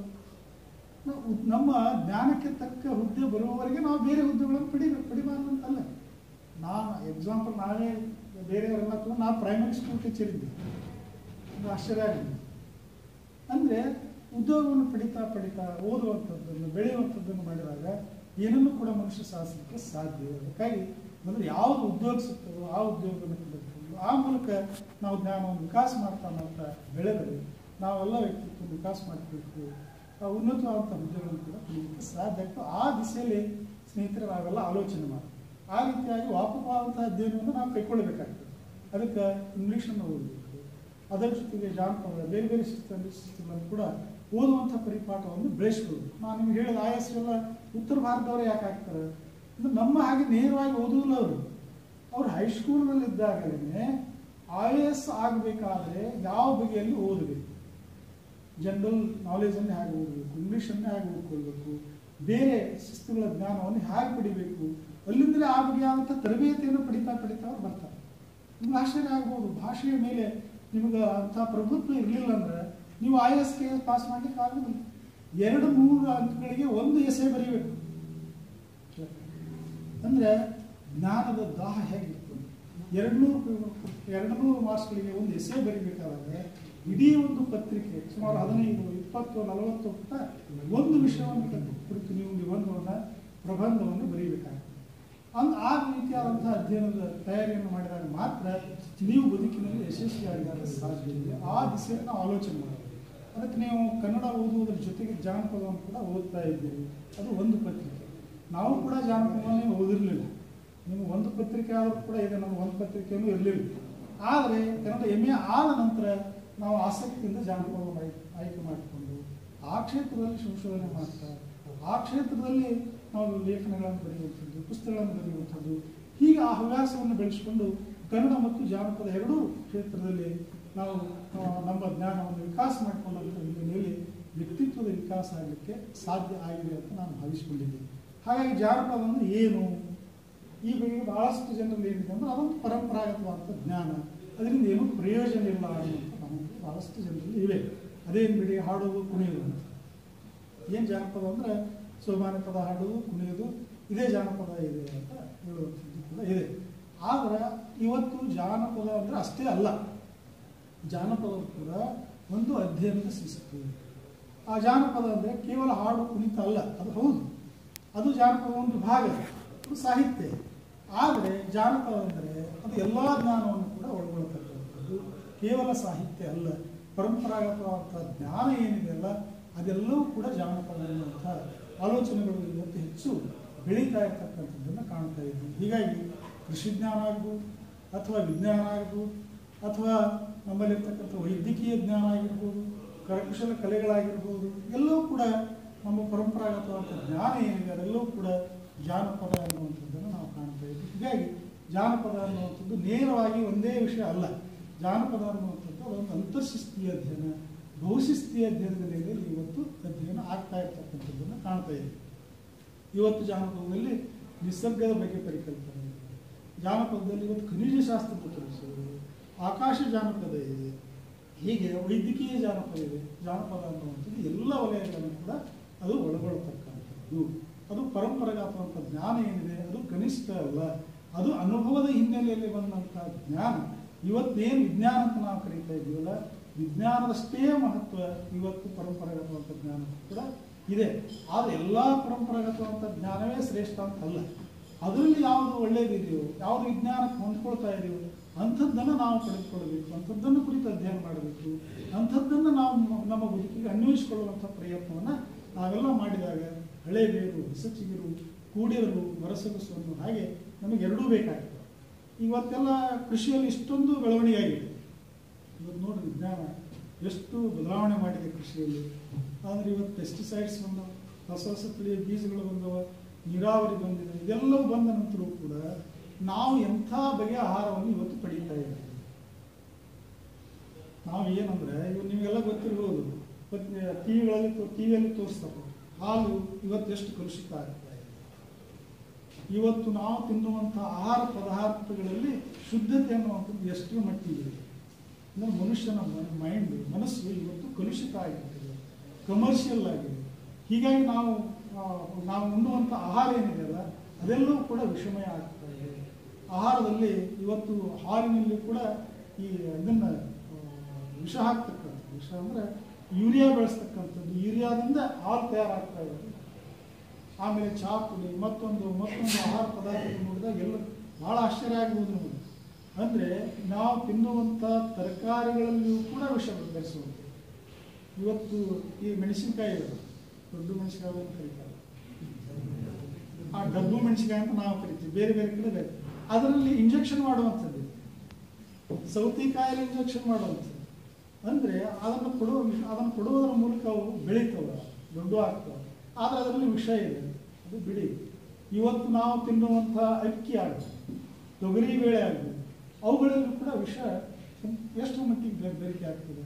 ನಮ್ಮ ಜ್ಞಾನಕ್ಕೆ ತಕ್ಕ ಹುದ್ದೆ ಬರುವವರೆಗೆ ನಾವು ಬೇರೆ ಹುದ್ದೆಗಳನ್ನು ಪಡಿಬೇಕು ಪಡಿಬಾರ್ದು ಅಂತಲ್ಲ ನಾನು ಎಕ್ಸಾಂಪಲ್ ನಾನೇ ಬೇರೆಯವರೆಲ್ಲ ಕೂಡ ನಾನು ಪ್ರೈಮರಿ ಸ್ಕೂಲ್ ಟೀಚರ್ ಇದ್ದೆ ಒಂದು ಆಶ್ಚರ್ಯ ಆಗಿದೆ ಅಂದರೆ ಉದ್ಯೋಗವನ್ನು ಪಡಿತಾ ಪಡಿತಾ ಓದುವಂಥದ್ದನ್ನು ಬೆಳೆಯುವಂಥದ್ದನ್ನು ಮಾಡಿದಾಗ ಏನನ್ನು ಕೂಡ ಮನುಷ್ಯ ಸಾಧಿಸಲಿಕ್ಕೆ ಸಾಧ್ಯ ಅದಕ್ಕಾಗಿ ಮೊದಲು ಯಾವುದು ಉದ್ಯೋಗ ಸಿಗ್ತದೋ ಆ ಉದ್ಯೋಗವನ್ನು ಕಲಿತ್ಕೊಂಡು ಆ ಮೂಲಕ ನಾವು ಜ್ಞಾನವನ್ನು ವಿಕಾಸ ಮಾಡ್ತಾ ಮಾಡ್ತಾ ಬೆಳೆದರೆ ನಾವೆಲ್ಲ ವ್ಯಕ್ತಿತ್ವ ವಿಕಾಸ ಮಾಡಬೇಕು ಆ ಉನ್ನತವಾದಂಥ ಹುದ್ದೆಗಳನ್ನು ಕೂಡ ಪಡೆಯಲಿಕ್ಕೆ ಸಾಧ್ಯ ಆಗ್ತದೆ ಆ ದಿಸೆಯಲ್ಲಿ ಸ್ನೇಹಿತರೆ ನಾವೆಲ್ಲ ಆಲೋಚನೆ ಮಾಡಿ ಆ ರೀತಿಯಾಗಿ ವ್ಯಾಪಕವಾದಂಥ ಅಧ್ಯಯನವನ್ನು ನಾವು ಕೈಗೊಳ್ಳಬೇಕಾಗ್ತದೆ ಅದಕ್ಕೆ ಇಂಗ್ಲೀಷನ್ನು ಓದಬೇಕು ಅದರ ಜೊತೆಗೆ ಜಾನಪದ ಬೇರೆ ಬೇರೆ ಶಿಸ್ತು ಶಿಸ್ತುಗಳನ್ನು ಕೂಡ ಓದುವಂಥ ಪರಿಪಾಠವನ್ನು ಬೆಳೆಸ್ಬೋದು ನಾನು ನಿಮ್ಗೆ ಹೇಳಿದ ಐ ಎಸ್ ಎಲ್ಲ ಉತ್ತರ ಭಾರತದವರು ಯಾಕೆ ಆಗ್ತಾರೆ ಅಂದ್ರೆ ನಮ್ಮ ಹಾಗೆ ನೇರವಾಗಿ ಓದುವುದಿಲ್ಲ ಅವರು ಅವ್ರು ಹೈಸ್ಕೂಲ್ನಲ್ಲಿದ್ದಾಗಲೇ ಐ ಎ ಎಸ್ ಆಗಬೇಕಾದ್ರೆ ಯಾವ ಬಗೆಯಲ್ಲಿ ಓದಬೇಕು ಜನರಲ್ ನಾಲೆಜನ್ನು ಹೇಗೆ ಓದಬೇಕು ಇಂಗ್ಲೀಷನ್ನು ಹೇಗೆ ಓದ್ಕೊಳ್ಬೇಕು ಬೇರೆ ಶಿಸ್ತುಗಳ ಜ್ಞಾನವನ್ನು ಹೇಗೆ ಪಡಿಬೇಕು ಅಲ್ಲಿಂದಲೇ ಆ ಬಗೆಯಾದಂಥ ತರಬೇತಿಯನ್ನು ಪಡಿತಾ ಪಡಿತಾ ಅವ್ರು ಬರ್ತಾರೆ ನಿಮ್ಗೆ ಆಶ್ಚರ್ಯ ಆಗ್ಬೋದು ಭಾಷೆಯ ಮೇಲೆ ನಿಮ್ಗೆ ಅಂಥ ಪ್ರಭುತ್ವ ಇರಲಿಲ್ಲ ಅಂದ್ರೆ ನೀವು I S K S pass ಮಾಡ್ಲಿಕ್ಕೆ ಆಗೋದಿಲ್ಲ ಎರಡು ಮೂರು ಅಂಕಗಳಿಗೆ ಒಂದು ಎಸೆ ಬರೀಬೇಕು ಅಂದ್ರೆ ಜ್ಞಾನದ ದಾಹ ಹೇಗಿರ್ತದೆ ಎರಡು ನೂರು ಎರಡು ನೂರು ಮಾರ್ಕ್ಸ್ಗಳಿಗೆ ಒಂದು ಎಸೆ ಬರೀಬೇಕಾದ್ರೆ ಇಡೀ ಒಂದು ಪತ್ರಿಕೆ ಸುಮಾರು ಹದಿನೈದು ಇಪ್ಪತ್ತು ನಲವತ್ತು ಪುಟ ಒಂದು ವಿಷಯವನ್ನು ಕಲಿತು ಕುರಿತು ನೀವು ನಿಬಂಧವನ್ನು ಪ್ರಬಂಧವನ್ನು ಬರೀಬೇಕಾಗ್ತದೆ ಅಂದ್ ಆ ರೀತಿಯಾದಂತಹ ಅಧ್ಯಯನದ ತಯಾರಿಯನ್ನು ಮಾಡಿದಾಗ ಮಾತ್ರ ನೀವು ಬದುಕಿನಲ್ಲಿ ಯಶಸ್ವಿಯಾಗಲು ಸಾಧ್ಯ ಇದೆ ಆ ದಿಸೆಯಲ್ಲಿ ನಾವು ಆಲೋಚನೆ ಮಾಡಬೇಕು ಅದಕ್ಕೆ ನೀವು ಕನ್ನಡ ಓದುವುದರ ಜೊತೆಗೆ ಜಾನಪದವನ್ನು ಕೂಡ ಓದ್ತಾ ಇದ್ದೀರಿ ಅದು ಒಂದು ಪತ್ರಿಕೆ ನಾವು ಕೂಡ ಜಾನಪದವನ್ನೇ ಓದಿರಲಿಲ್ಲ ನೀವು ಒಂದು ಪತ್ರಿಕೆ ಆದರೂ ಕೂಡ ಇದೆ ನಮ್ಮ ಒಂದು ಪತ್ರಿಕೆಯೂ ಇರಲಿಲ್ಲ ಆದರೆ ಕನ್ನಡ ಎಮ್ ಎ ಆದ ನಂತರ ನಾವು ಆಸಕ್ತಿಯಿಂದ ಜಾನಪದವನ್ನು ಆಯ್ಕೆ ಆಯ್ಕೆ ಮಾಡಿಕೊಂಡು ಆ ಕ್ಷೇತ್ರದಲ್ಲಿ ಸಂಶೋಧನೆ ಮಾಡ್ತಾ ಆ ಕ್ಷೇತ್ರದಲ್ಲಿ ನಾವು ಲೇಖನಗಳನ್ನು ಬರೆಯುವಂಥದ್ದು ಪುಸ್ತಕಗಳನ್ನು ಬರೆಯುವಂಥದ್ದು ಹೀಗೆ ಆ ಹವ್ಯಾಸವನ್ನು ಬೆಳೆಸಿಕೊಂಡು ಕನ್ನಡ ಮತ್ತು ಜಾನಪದ ಎರಡೂ ಕ್ಷೇತ್ರದಲ್ಲಿ ನಾವು ಆ, ನಮ್ಮ ಜ್ಞಾನವನ್ನು ವಿಕಾಸ ಮಾಡಿಕೊಂಡಂಥ ಹಿನ್ನೆಲೆಯಲ್ಲಿ ವ್ಯಕ್ತಿತ್ವದ ವಿಕಾಸ ಆಗಲಿಕ್ಕೆ ಸಾಧ್ಯ ಆಗಿದೆ ಅಂತ ನಾನು ಭಾವಿಸಿಕೊಂಡಿದ್ದೇನೆ ಹಾಗಾಗಿ ಜಾನಪದ ಅಂದ್ರೆ ಏನು ಈ ಬಗ್ಗೆ ಬಹಳಷ್ಟು ಜನರಲ್ಲಿ ಏನಿದೆ ಅಂದ್ರೆ ಅದೊಂದು ಪರಂಪರಾಗತವಾದಂಥ ಜ್ಞಾನ ಅದರಿಂದ ಏನೂ ಪ್ರಯೋಜನ ಇಲ್ಲ ಅನ್ನುವಂಥ ನಮಗೆ ಬಹಳಷ್ಟು ಜನರಲ್ಲಿ ಇವೆ ಅದೇನು ಬಿಡಿ ಹಾಡೋದು ಕುಣಿಯೋದು ಅಂತ ಏನು ಜಾನಪದ ಅಂದರೆ ಸೋಮಾನ ಪದ ಹಾಡೋದು ಕುಣಿಯೋದು ಇದೇ ಜಾನಪದ ಇದೆ ಅಂತ ಹೇಳುವಂಥದ್ದು ಕೂಡ ಇದೆ ಆದರೆ ಇವತ್ತು ಜಾನಪದ ಅಂದರೆ ಅಷ್ಟೇ ಅಲ್ಲ ಜಾನಪದ ಕೂಡ ಒಂದು ಅಧ್ಯಯನದ ಶಿಸ್ತು ಆ ಜಾನಪದ ಅಂದರೆ ಕೇವಲ ಹಾಡು ಕುಣಿತ ಅಲ್ಲ ಅದು ಹೌದು ಅದು ಜಾನಪದ ಒಂದು ಭಾಗ ಅದು ಸಾಹಿತ್ಯ ಆದರೆ ಜಾನಪದ ಅಂದರೆ ಅದು ಎಲ್ಲ ಜ್ಞಾನವನ್ನು ಕೂಡ ಒಳಗೊಳ್ಳತಕ್ಕಂಥದ್ದು ಕೇವಲ ಸಾಹಿತ್ಯ ಅಲ್ಲ ಪರಂಪರಾಗತವಾದಂಥ ಜ್ಞಾನ ಏನಿದೆಯಲ್ಲ ಅದೆಲ್ಲವೂ ಕೂಡ ಜಾನಪದ ಅನ್ನುವಂಥ ಆಲೋಚನೆಗಳು ಇವತ್ತು ಹೆಚ್ಚು ಬೆಳೀತಾ ಇರ್ತಕ್ಕಂಥದ್ದನ್ನು ಕಾಣ್ತಾ ಇದ್ವಿ ಹೀಗಾಗಿ ಕೃಷಿ ಜ್ಞಾನ ಆಗ್ಬೋದು ಅಥವಾ ವಿಜ್ಞಾನ ಆಗ್ಬೋದು ಅಥವಾ ನಮ್ಮಲ್ಲಿರ್ತಕ್ಕಂಥ ವೈದ್ಯಕೀಯ ಜ್ಞಾನ ಆಗಿರ್ಬೋದು ಕರಕುಶಲ ಕಲೆಗಳಾಗಿರ್ಬೋದು ಎಲ್ಲವೂ ಕೂಡ ನಮ್ಮ ಪರಂಪರಾಗತವಾದ ಜ್ಞಾನ ಏನಿದೆ ಅದೆಲ್ಲವೂ ಕೂಡ ಜಾನಪದ ಅನ್ನುವಂಥದ್ದನ್ನು ನಾವು ಕಾಣ್ತಾ ಇದ್ದೀವಿ ಹೀಗಾಗಿ ಜಾನಪದ ಅನ್ನುವಂಥದ್ದು ನೇರವಾಗಿ ಒಂದೇ ವಿಷಯ ಅಲ್ಲ ಜಾನಪದ ಅನ್ನುವಂಥದ್ದು ಅದೊಂದು ಅಂತರ್ಶಿಸ್ತೀಯ ಅಧ್ಯಯನ ಬಹುಶಿಸ್ತೀಯ ಅಧ್ಯಯನದ ಮೇಲೆ ಇವತ್ತು ಅಧ್ಯಯನ ಆಗ್ತಾ ಇರ್ತಕ್ಕಂಥದ್ದನ್ನು ಕಾಣ್ತಾ ಇದ್ದೀವಿ ಇವತ್ತು ಜಾನಪದದಲ್ಲಿ ನಿಸರ್ಗದ ಬಗ್ಗೆ ಪರಿಕಲ್ಪನೆ ಇದೆ ಜಾನಪದದಲ್ಲಿ ಇವತ್ತು ಖನಿಜ ಶಾಸ್ತ್ರದ ಕೆಲಸಗಳು ಆಕಾಶ ಜಾನಪದ ಇದೆ ಹೀಗೆ ವೈದ್ಯಕೀಯ ಜಾನಪದ ಇದೆ ಜಾನಪದ ಅನ್ನುವಂಥದ್ದು ಎಲ್ಲ ವಲಯಗಳನ್ನು ಕೂಡ ಅದು ಒಳಗೊಳ್ಳತಕ್ಕಂಥದ್ದು ಅದು ಪರಂಪರಾಗತವಂಥ ಜ್ಞಾನ ಏನಿದೆ ಅದು ಕನಿಷ್ಠ ಅಲ್ಲ ಅದು ಅನುಭವದ ಹಿನ್ನೆಲೆಯಲ್ಲಿ ಬಂದಂಥ ಜ್ಞಾನ ಇವತ್ತೇನು ವಿಜ್ಞಾನ ಅಂತ ನಾವು ಕರೀತಾ ಇದ್ದೀವಲ್ಲ ವಿಜ್ಞಾನದಷ್ಟೇ ಮಹತ್ವ ಇವತ್ತು ಪರಂಪರಾಗತವಂಥ ಜ್ಞಾನ ಕೂಡ ಇದೆ ಆದರೆ ಎಲ್ಲ ಪರಂಪರಾಗತವಂಥ ಜ್ಞಾನವೇ ಶ್ರೇಷ್ಠ ಅಂತ ಅಲ್ಲ ಅದರಲ್ಲಿ ಯಾವುದು ಒಳ್ಳೇದಿದೆಯೋ ಯಾವುದು ವಿಜ್ಞಾನಕ್ಕೆ ಹೊಂದ್ಕೊಳ್ತಾ ಇದೆಯೋ ಅಂಥದ್ದನ್ನು ನಾವು ಪಡೆದುಕೊಳ್ಬೇಕು ಅಂಥದ್ದನ್ನು ಕುರಿತು ಅಧ್ಯಯನ ಮಾಡಬೇಕು ಅಂಥದ್ದನ್ನು ನಾವು ಮ- ನಮ್ಮ ಬದುಕಿಗೆ ಅನ್ವಯಿಸಿಕೊಳ್ಳುವಂಥ ಪ್ರಯತ್ನವನ್ನು ನಾವೆಲ್ಲ ಮಾಡಿದಾಗ ಹಳೆ ಬೇರು ಹೊಸ ಚಿಗುರು ಕೂಡಿರಲು ಮರಸೊಗಸು ಅನ್ನೋ ಹಾಗೆ ನಮಗೆ ಎರಡೂ ಬೇಕಾಗ್ತದೆ ಇವತ್ತೆಲ್ಲ ಕೃಷಿಯಲ್ಲಿ ಇಷ್ಟೊಂದು ಬೆಳವಣಿಗೆ ಆಗಿದೆ ಇವತ್ತು ನೋಡ್ರಿ ವಿಜ್ಞಾನ ಎಷ್ಟು ಬದಲಾವಣೆ ಮಾಡಿದೆ ಕೃಷಿಯಲ್ಲಿ ಆದರೆ ಇವತ್ತು ಪೆಸ್ಟಿಸೈಡ್ಸ್ ಬಂದವ ಹೊಸ ಹೊಸ ತಳಿಯ ಬೀಜಗಳು ಬಂದವ ನೀರಾವರಿ ಬಂದಿದೆ ಇದೆಲ್ಲವೂ ಬಂದ ನಂತರ ಕೂಡ ನಾವು ಎಂಥ ಬಗೆಯ ಆಹಾರವನ್ನು ಇವತ್ತು ಪಡೀತಾ ಇದ್ದೀವಿ ನಾವು ಏನಂದ್ರೆ ಇವು ನಿಮಗೆಲ್ಲ ಗೊತ್ತಿರ್ಬೋದು ಟಿವಿಗಳಲ್ಲಿ ಟಿವಿಯಲ್ಲಿ ತೋರಿಸ್ತಾರೆ ಹಾಲು ಇವತ್ತು ಎಷ್ಟು ಕಲುಷಿತ ಆಗ್ತಾ ಇದೆ ಇವತ್ತು ನಾವು ತಿನ್ನುವಂಥ ಆಹಾರ ಪದಾರ್ಥಗಳಲ್ಲಿ ಶುದ್ಧತೆ ಅನ್ನುವಂಥದ್ದು ಎಷ್ಟರ ಮಟ್ಟಿಗೆ ಇದೆ ಅಂದ್ರೆ ಮನುಷ್ಯನ ಮೈಂಡ್ ಮನಸ್ಸು ಇವತ್ತು ಕಲುಷಿತ ಆಗಿಬಿಟ್ಟಿದೆ ಕಮರ್ಷಿಯಲ್ ಆಗಿದೆ ಹೀಗಾಗಿ ನಾವು ಆ, ನಾವು ಉಣ್ಣುವಂಥ ಆಹಾರ ಏನಿದೆಯಲ್ಲ ಅದೆಲ್ಲವೂ ಕೂಡ ವಿಷಮಯ ಆಗ್ತಾ ಇದೆ ಆಹಾರದಲ್ಲಿ ಇವತ್ತು ಹಾಲಿನಲ್ಲಿ ಕೂಡ ಈ ಇದನ್ನು ವಿಷ ಹಾಕ್ತಕ್ಕಂಥದ್ದು ವಿಷ ಅಂದರೆ ಯೂರಿಯಾ ಬೆಳೆಸ್ತಕ್ಕಂಥದ್ದು ಯೂರಿಯಾದಿಂದ ಹಾಲು ತಯಾರಾಗ್ತಾ ಇದೆ ಆಮೇಲೆ ಚಹಾ ಪುಡಿ ಮತ್ತೊಂದು ಮತ್ತೊಂದು ಆಹಾರ ಪದಾರ್ಥ ನೋಡಿದಾಗ ಎಲ್ಲ ಭಾಳ ಆಶ್ಚರ್ಯ ಆಗ್ಬೋದು ನಮಗೆ ಅಂದರೆ ನಾವು ತಿನ್ನುವಂಥ ತರಕಾರಿಗಳಲ್ಲಿಯೂ ಕೂಡ ವಿಷ ಬೆಳೆಸುವಂಥದ್ದು ಇವತ್ತು ಈ ಮೆಣಸಿನಕಾಯಿ ಇದೆ ದೊಡ್ಡ ಮೆಣಸಿನಕಾಯಿ ಅಂತ ಕರೀತಾರೆ ಆ ಡಬ್ಬು ಮೆಣಸಿನಕಾಯಿ ಅಂತ ನಾವು ಕರಿತೀವಿ ಬೇರೆ ಬೇರೆ ಕಡೆ ಬೇರೆ ಅದರಲ್ಲಿ ಇಂಜೆಕ್ಷನ್ ಮಾಡುವಂಥದ್ದು ಸೌತೆಕಾಯಲ್ಲಿ ಇಂಜೆಕ್ಷನ್ ಮಾಡುವಂಥದ್ದು ಅಂದರೆ ಅದನ್ನು ಕೊಡುವ ಅದನ್ನು ಕೊಡುವುದರ ಮೂಲಕ ಅವು ಬೆಳೀತವೆ ದೊಡ್ಡ ಆಗ್ತವೆ ಆದರೆ ಅದರಲ್ಲಿ ವಿಷ ಇದೆ ಅದು ಬಿಡಿ ಇವತ್ತು ನಾವು ತಿನ್ನುವಂಥ ಅಕ್ಕಿ ಆಗಲಿ ತೊಗರಿ ಬೇಳೆ ಆಗಲಿ ಅವುಗಳಲ್ಲೂ ಕೂಡ ವಿಷ ಎಷ್ಟು ಮಟ್ಟಿಗೆ ಬೆ- ಬೆರಿಕೆ ಆಗ್ತದೆ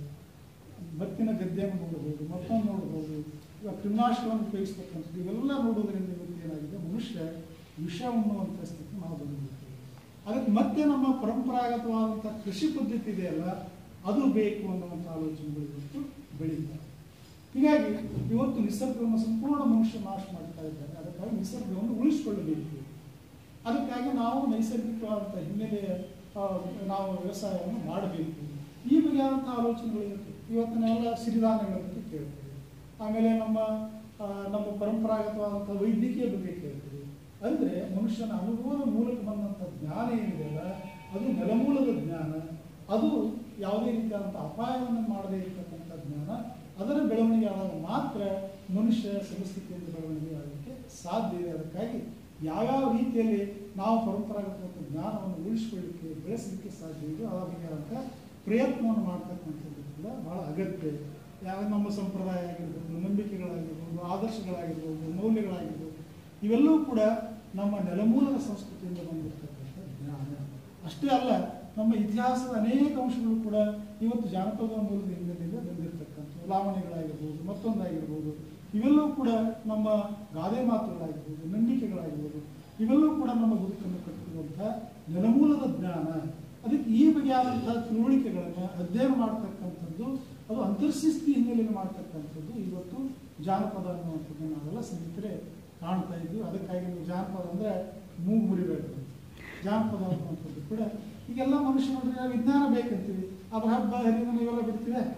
ಭತ್ತಿನ ಗದ್ದೆಯನ್ನು ನೋಡ್ಬೋದು ಮತ್ತೊಂದು ನೋಡ್ಬೋದು ಇವಾಗ ಕ್ರಿಮಿನಾಶಕವನ್ನು ಉಪಯೋಗಿಸ್ತಕ್ಕಂಥದ್ದು ಇವೆಲ್ಲ ನೋಡೋದ್ರಿಂದ ಇವತ್ತು ಏನಾಗಿದೆ ಮನುಷ್ಯ ವಿಷ ಉಣ್ಣುವಂಥ ಸ್ಥಿತಿ ನಾವು ಬಂದಿದ್ದೀವಿ ಅದಕ್ಕೆ ಮತ್ತೆ ನಮ್ಮ ಪರಂಪರಾಗತವಾದಂಥ ಕೃಷಿ ಪದ್ಧತಿ ಇದೆಯಲ್ಲ ಅದು ಬೇಕು ಅನ್ನುವಂಥ ಆಲೋಚನೆಗಳು ಇವತ್ತು ಬೆಳೀತಾರೆ ಹೀಗಾಗಿ ಇವತ್ತು ನಿಸರ್ಗವನ್ನು ಸಂಪೂರ್ಣ ಮನುಷ್ಯ ನಾಶ ಮಾಡ್ತಾ ಇದ್ದಾರೆ ಅದಕ್ಕಾಗಿ ನಿಸರ್ಗವನ್ನು ಉಳಿಸಿಕೊಳ್ಳಬೇಕು ಅದಕ್ಕಾಗಿ ನಾವು ನೈಸರ್ಗಿಕವಾದಂಥ ಹಿನ್ನೆಲೆಯ ಆ, ನಾವು ವ್ಯವಸಾಯವನ್ನು ಮಾಡಬೇಕು ಈ ಬಗೆಯಾದಂಥ ಆಲೋಚನೆಗಳು ಇರುತ್ತೆ ಇವತ್ತು ನಾವೆಲ್ಲ ಸಿರಿಧಾನ್ಯಗಳ ಬಗ್ಗೆ ಕೇಳ್ತೀವಿ ಆಮೇಲೆ ನಮ್ಮ ಆ, ನಮ್ಮ ಪರಂಪರಾಗತವಾದಂಥ ವೈದ್ಯಕೀಯ ಬಗ್ಗೆ ಕೇಳ್ತೀವಿ ಅಂದರೆ ಮನುಷ್ಯನ ಅನುಭವದ ಮೂಲಕ ಬಂದಂಥ ಜ್ಞಾನ ಏನಿದೆಯಲ್ಲ ಅದು ನೆಲಮೂಲದ ಜ್ಞಾನ ಅದು ಯಾವುದೇ ರೀತಿಯಾದಂಥ ಅಪಾಯವನ್ನು ಮಾಡದೇ ಇರತಕ್ಕಂಥ ಜ್ಞಾನ ಅದರ ಬೆಳವಣಿಗೆ ಆದಾಗ ಮಾತ್ರ ಮನುಷ್ಯ ಸಮಸ್ಥಿತಿಯಲ್ಲಿ ಬೆಳವಣಿಗೆ ಆಗಲಿಕ್ಕೆ ಸಾಧ್ಯ ಇದೆ ಅದಕ್ಕಾಗಿ ಯಾವ್ಯಾವ ರೀತಿಯಲ್ಲಿ ನಾವು ಪರಂಪರಾಗತ ಜ್ಞಾನವನ್ನು ಉಳಿಸ್ಕೊಳ್ಳಿಕ್ಕೆ ಬೆಳೆಸಲಿಕ್ಕೆ ಸಾಧ್ಯ ಇದೆಯೋ ಆ ಬಗೆಯಾದಂಥ ಪ್ರಯತ್ನವನ್ನು ಮಾಡ್ತಕ್ಕಂಥದ್ದು ಕೂಡ ಬಹಳ ಅಗತ್ಯ ಯಾವ ನಮ್ಮ ಸಂಪ್ರದಾಯ ಆಗಿರ್ಬೋದು ನಂಬಿಕೆಗಳಾಗಿರ್ಬೋದು ಆದರ್ಶಗಳಾಗಿರ್ಬೋದು ಮೌಲ್ಯಗಳಾಗಿರ್ಬೋದು ಇವೆಲ್ಲವೂ ಕೂಡ ನಮ್ಮ ನೆಲಮೂಲದ ಸಂಸ್ಕೃತಿಯಿಂದ ಬಂದಿರತಕ್ಕಂಥ ಜ್ಞಾನ ಅಷ್ಟೇ ಅಲ್ಲ ನಮ್ಮ ಇತಿಹಾಸದ ಅನೇಕ ಅಂಶಗಳು ಕೂಡ ಇವತ್ತು ಜಾನಪದ ಮೂಲದ ಹಿನ್ನೆಲೆಯಿಂದ ಬಂದಿರತಕ್ಕಂಥ ಲಾವಣಿಗಳಾಗಿರ್ಬೋದು ಮತ್ತೊಂದಾಗಿರ್ಬೋದು ಇವೆಲ್ಲವೂ ಕೂಡ ನಮ್ಮ ಗಾದೆ ಮಾತುಗಳಾಗಿರ್ಬೋದು ನಂಬಿಕೆಗಳಾಗಿರ್ಬೋದು ಇವೆಲ್ಲವೂ ಕೂಡ ನಮ್ಮ ಬದುಕನ್ನು ಕಟ್ಟಿರುವಂಥ ನೆಲಮೂಲದ ಜ್ಞಾನ ಅದಕ್ಕೆ ಈ ಬಗೆಯಾದಂಥ ತಿಳುವಳಿಕೆಗಳನ್ನು ಅಧ್ಯಯನ ಮಾಡ್ತಕ್ಕಂಥದ್ದು ಅದು ಅಂತರ್ಶಿಸ್ತಿ ಹಿನ್ನೆಲೆಯಲ್ಲಿ ಮಾಡ್ತಕ್ಕಂಥದ್ದು ಇವತ್ತು ಜಾನಪದ ಅನ್ನುವಂಥದ್ದು ನಾವೆಲ್ಲ ಸ್ನೇಹಿತರೆ ಕಾಣ್ತಾ ಇದ್ವಿ ಅದಕ್ಕಾಗಿ ನೀವು ಜಾನಪದ ಅಂದರೆ ಮೂಗು ಮುರಿಬೇಕು ಜಾನಪದ ಅನ್ನುವಂಥದ್ದು ಕೂಡ ಈಗೆಲ್ಲ ಮನುಷ್ಯ ನೋಡಿದ್ರೆ ವಿಜ್ಞಾನ ಬೇಕಂತೀವಿ ಅದು ಹಬ್ಬ ಹರಿದಿನ ಇವೆಲ್ಲ ಬಿಡ್ತೀವಿ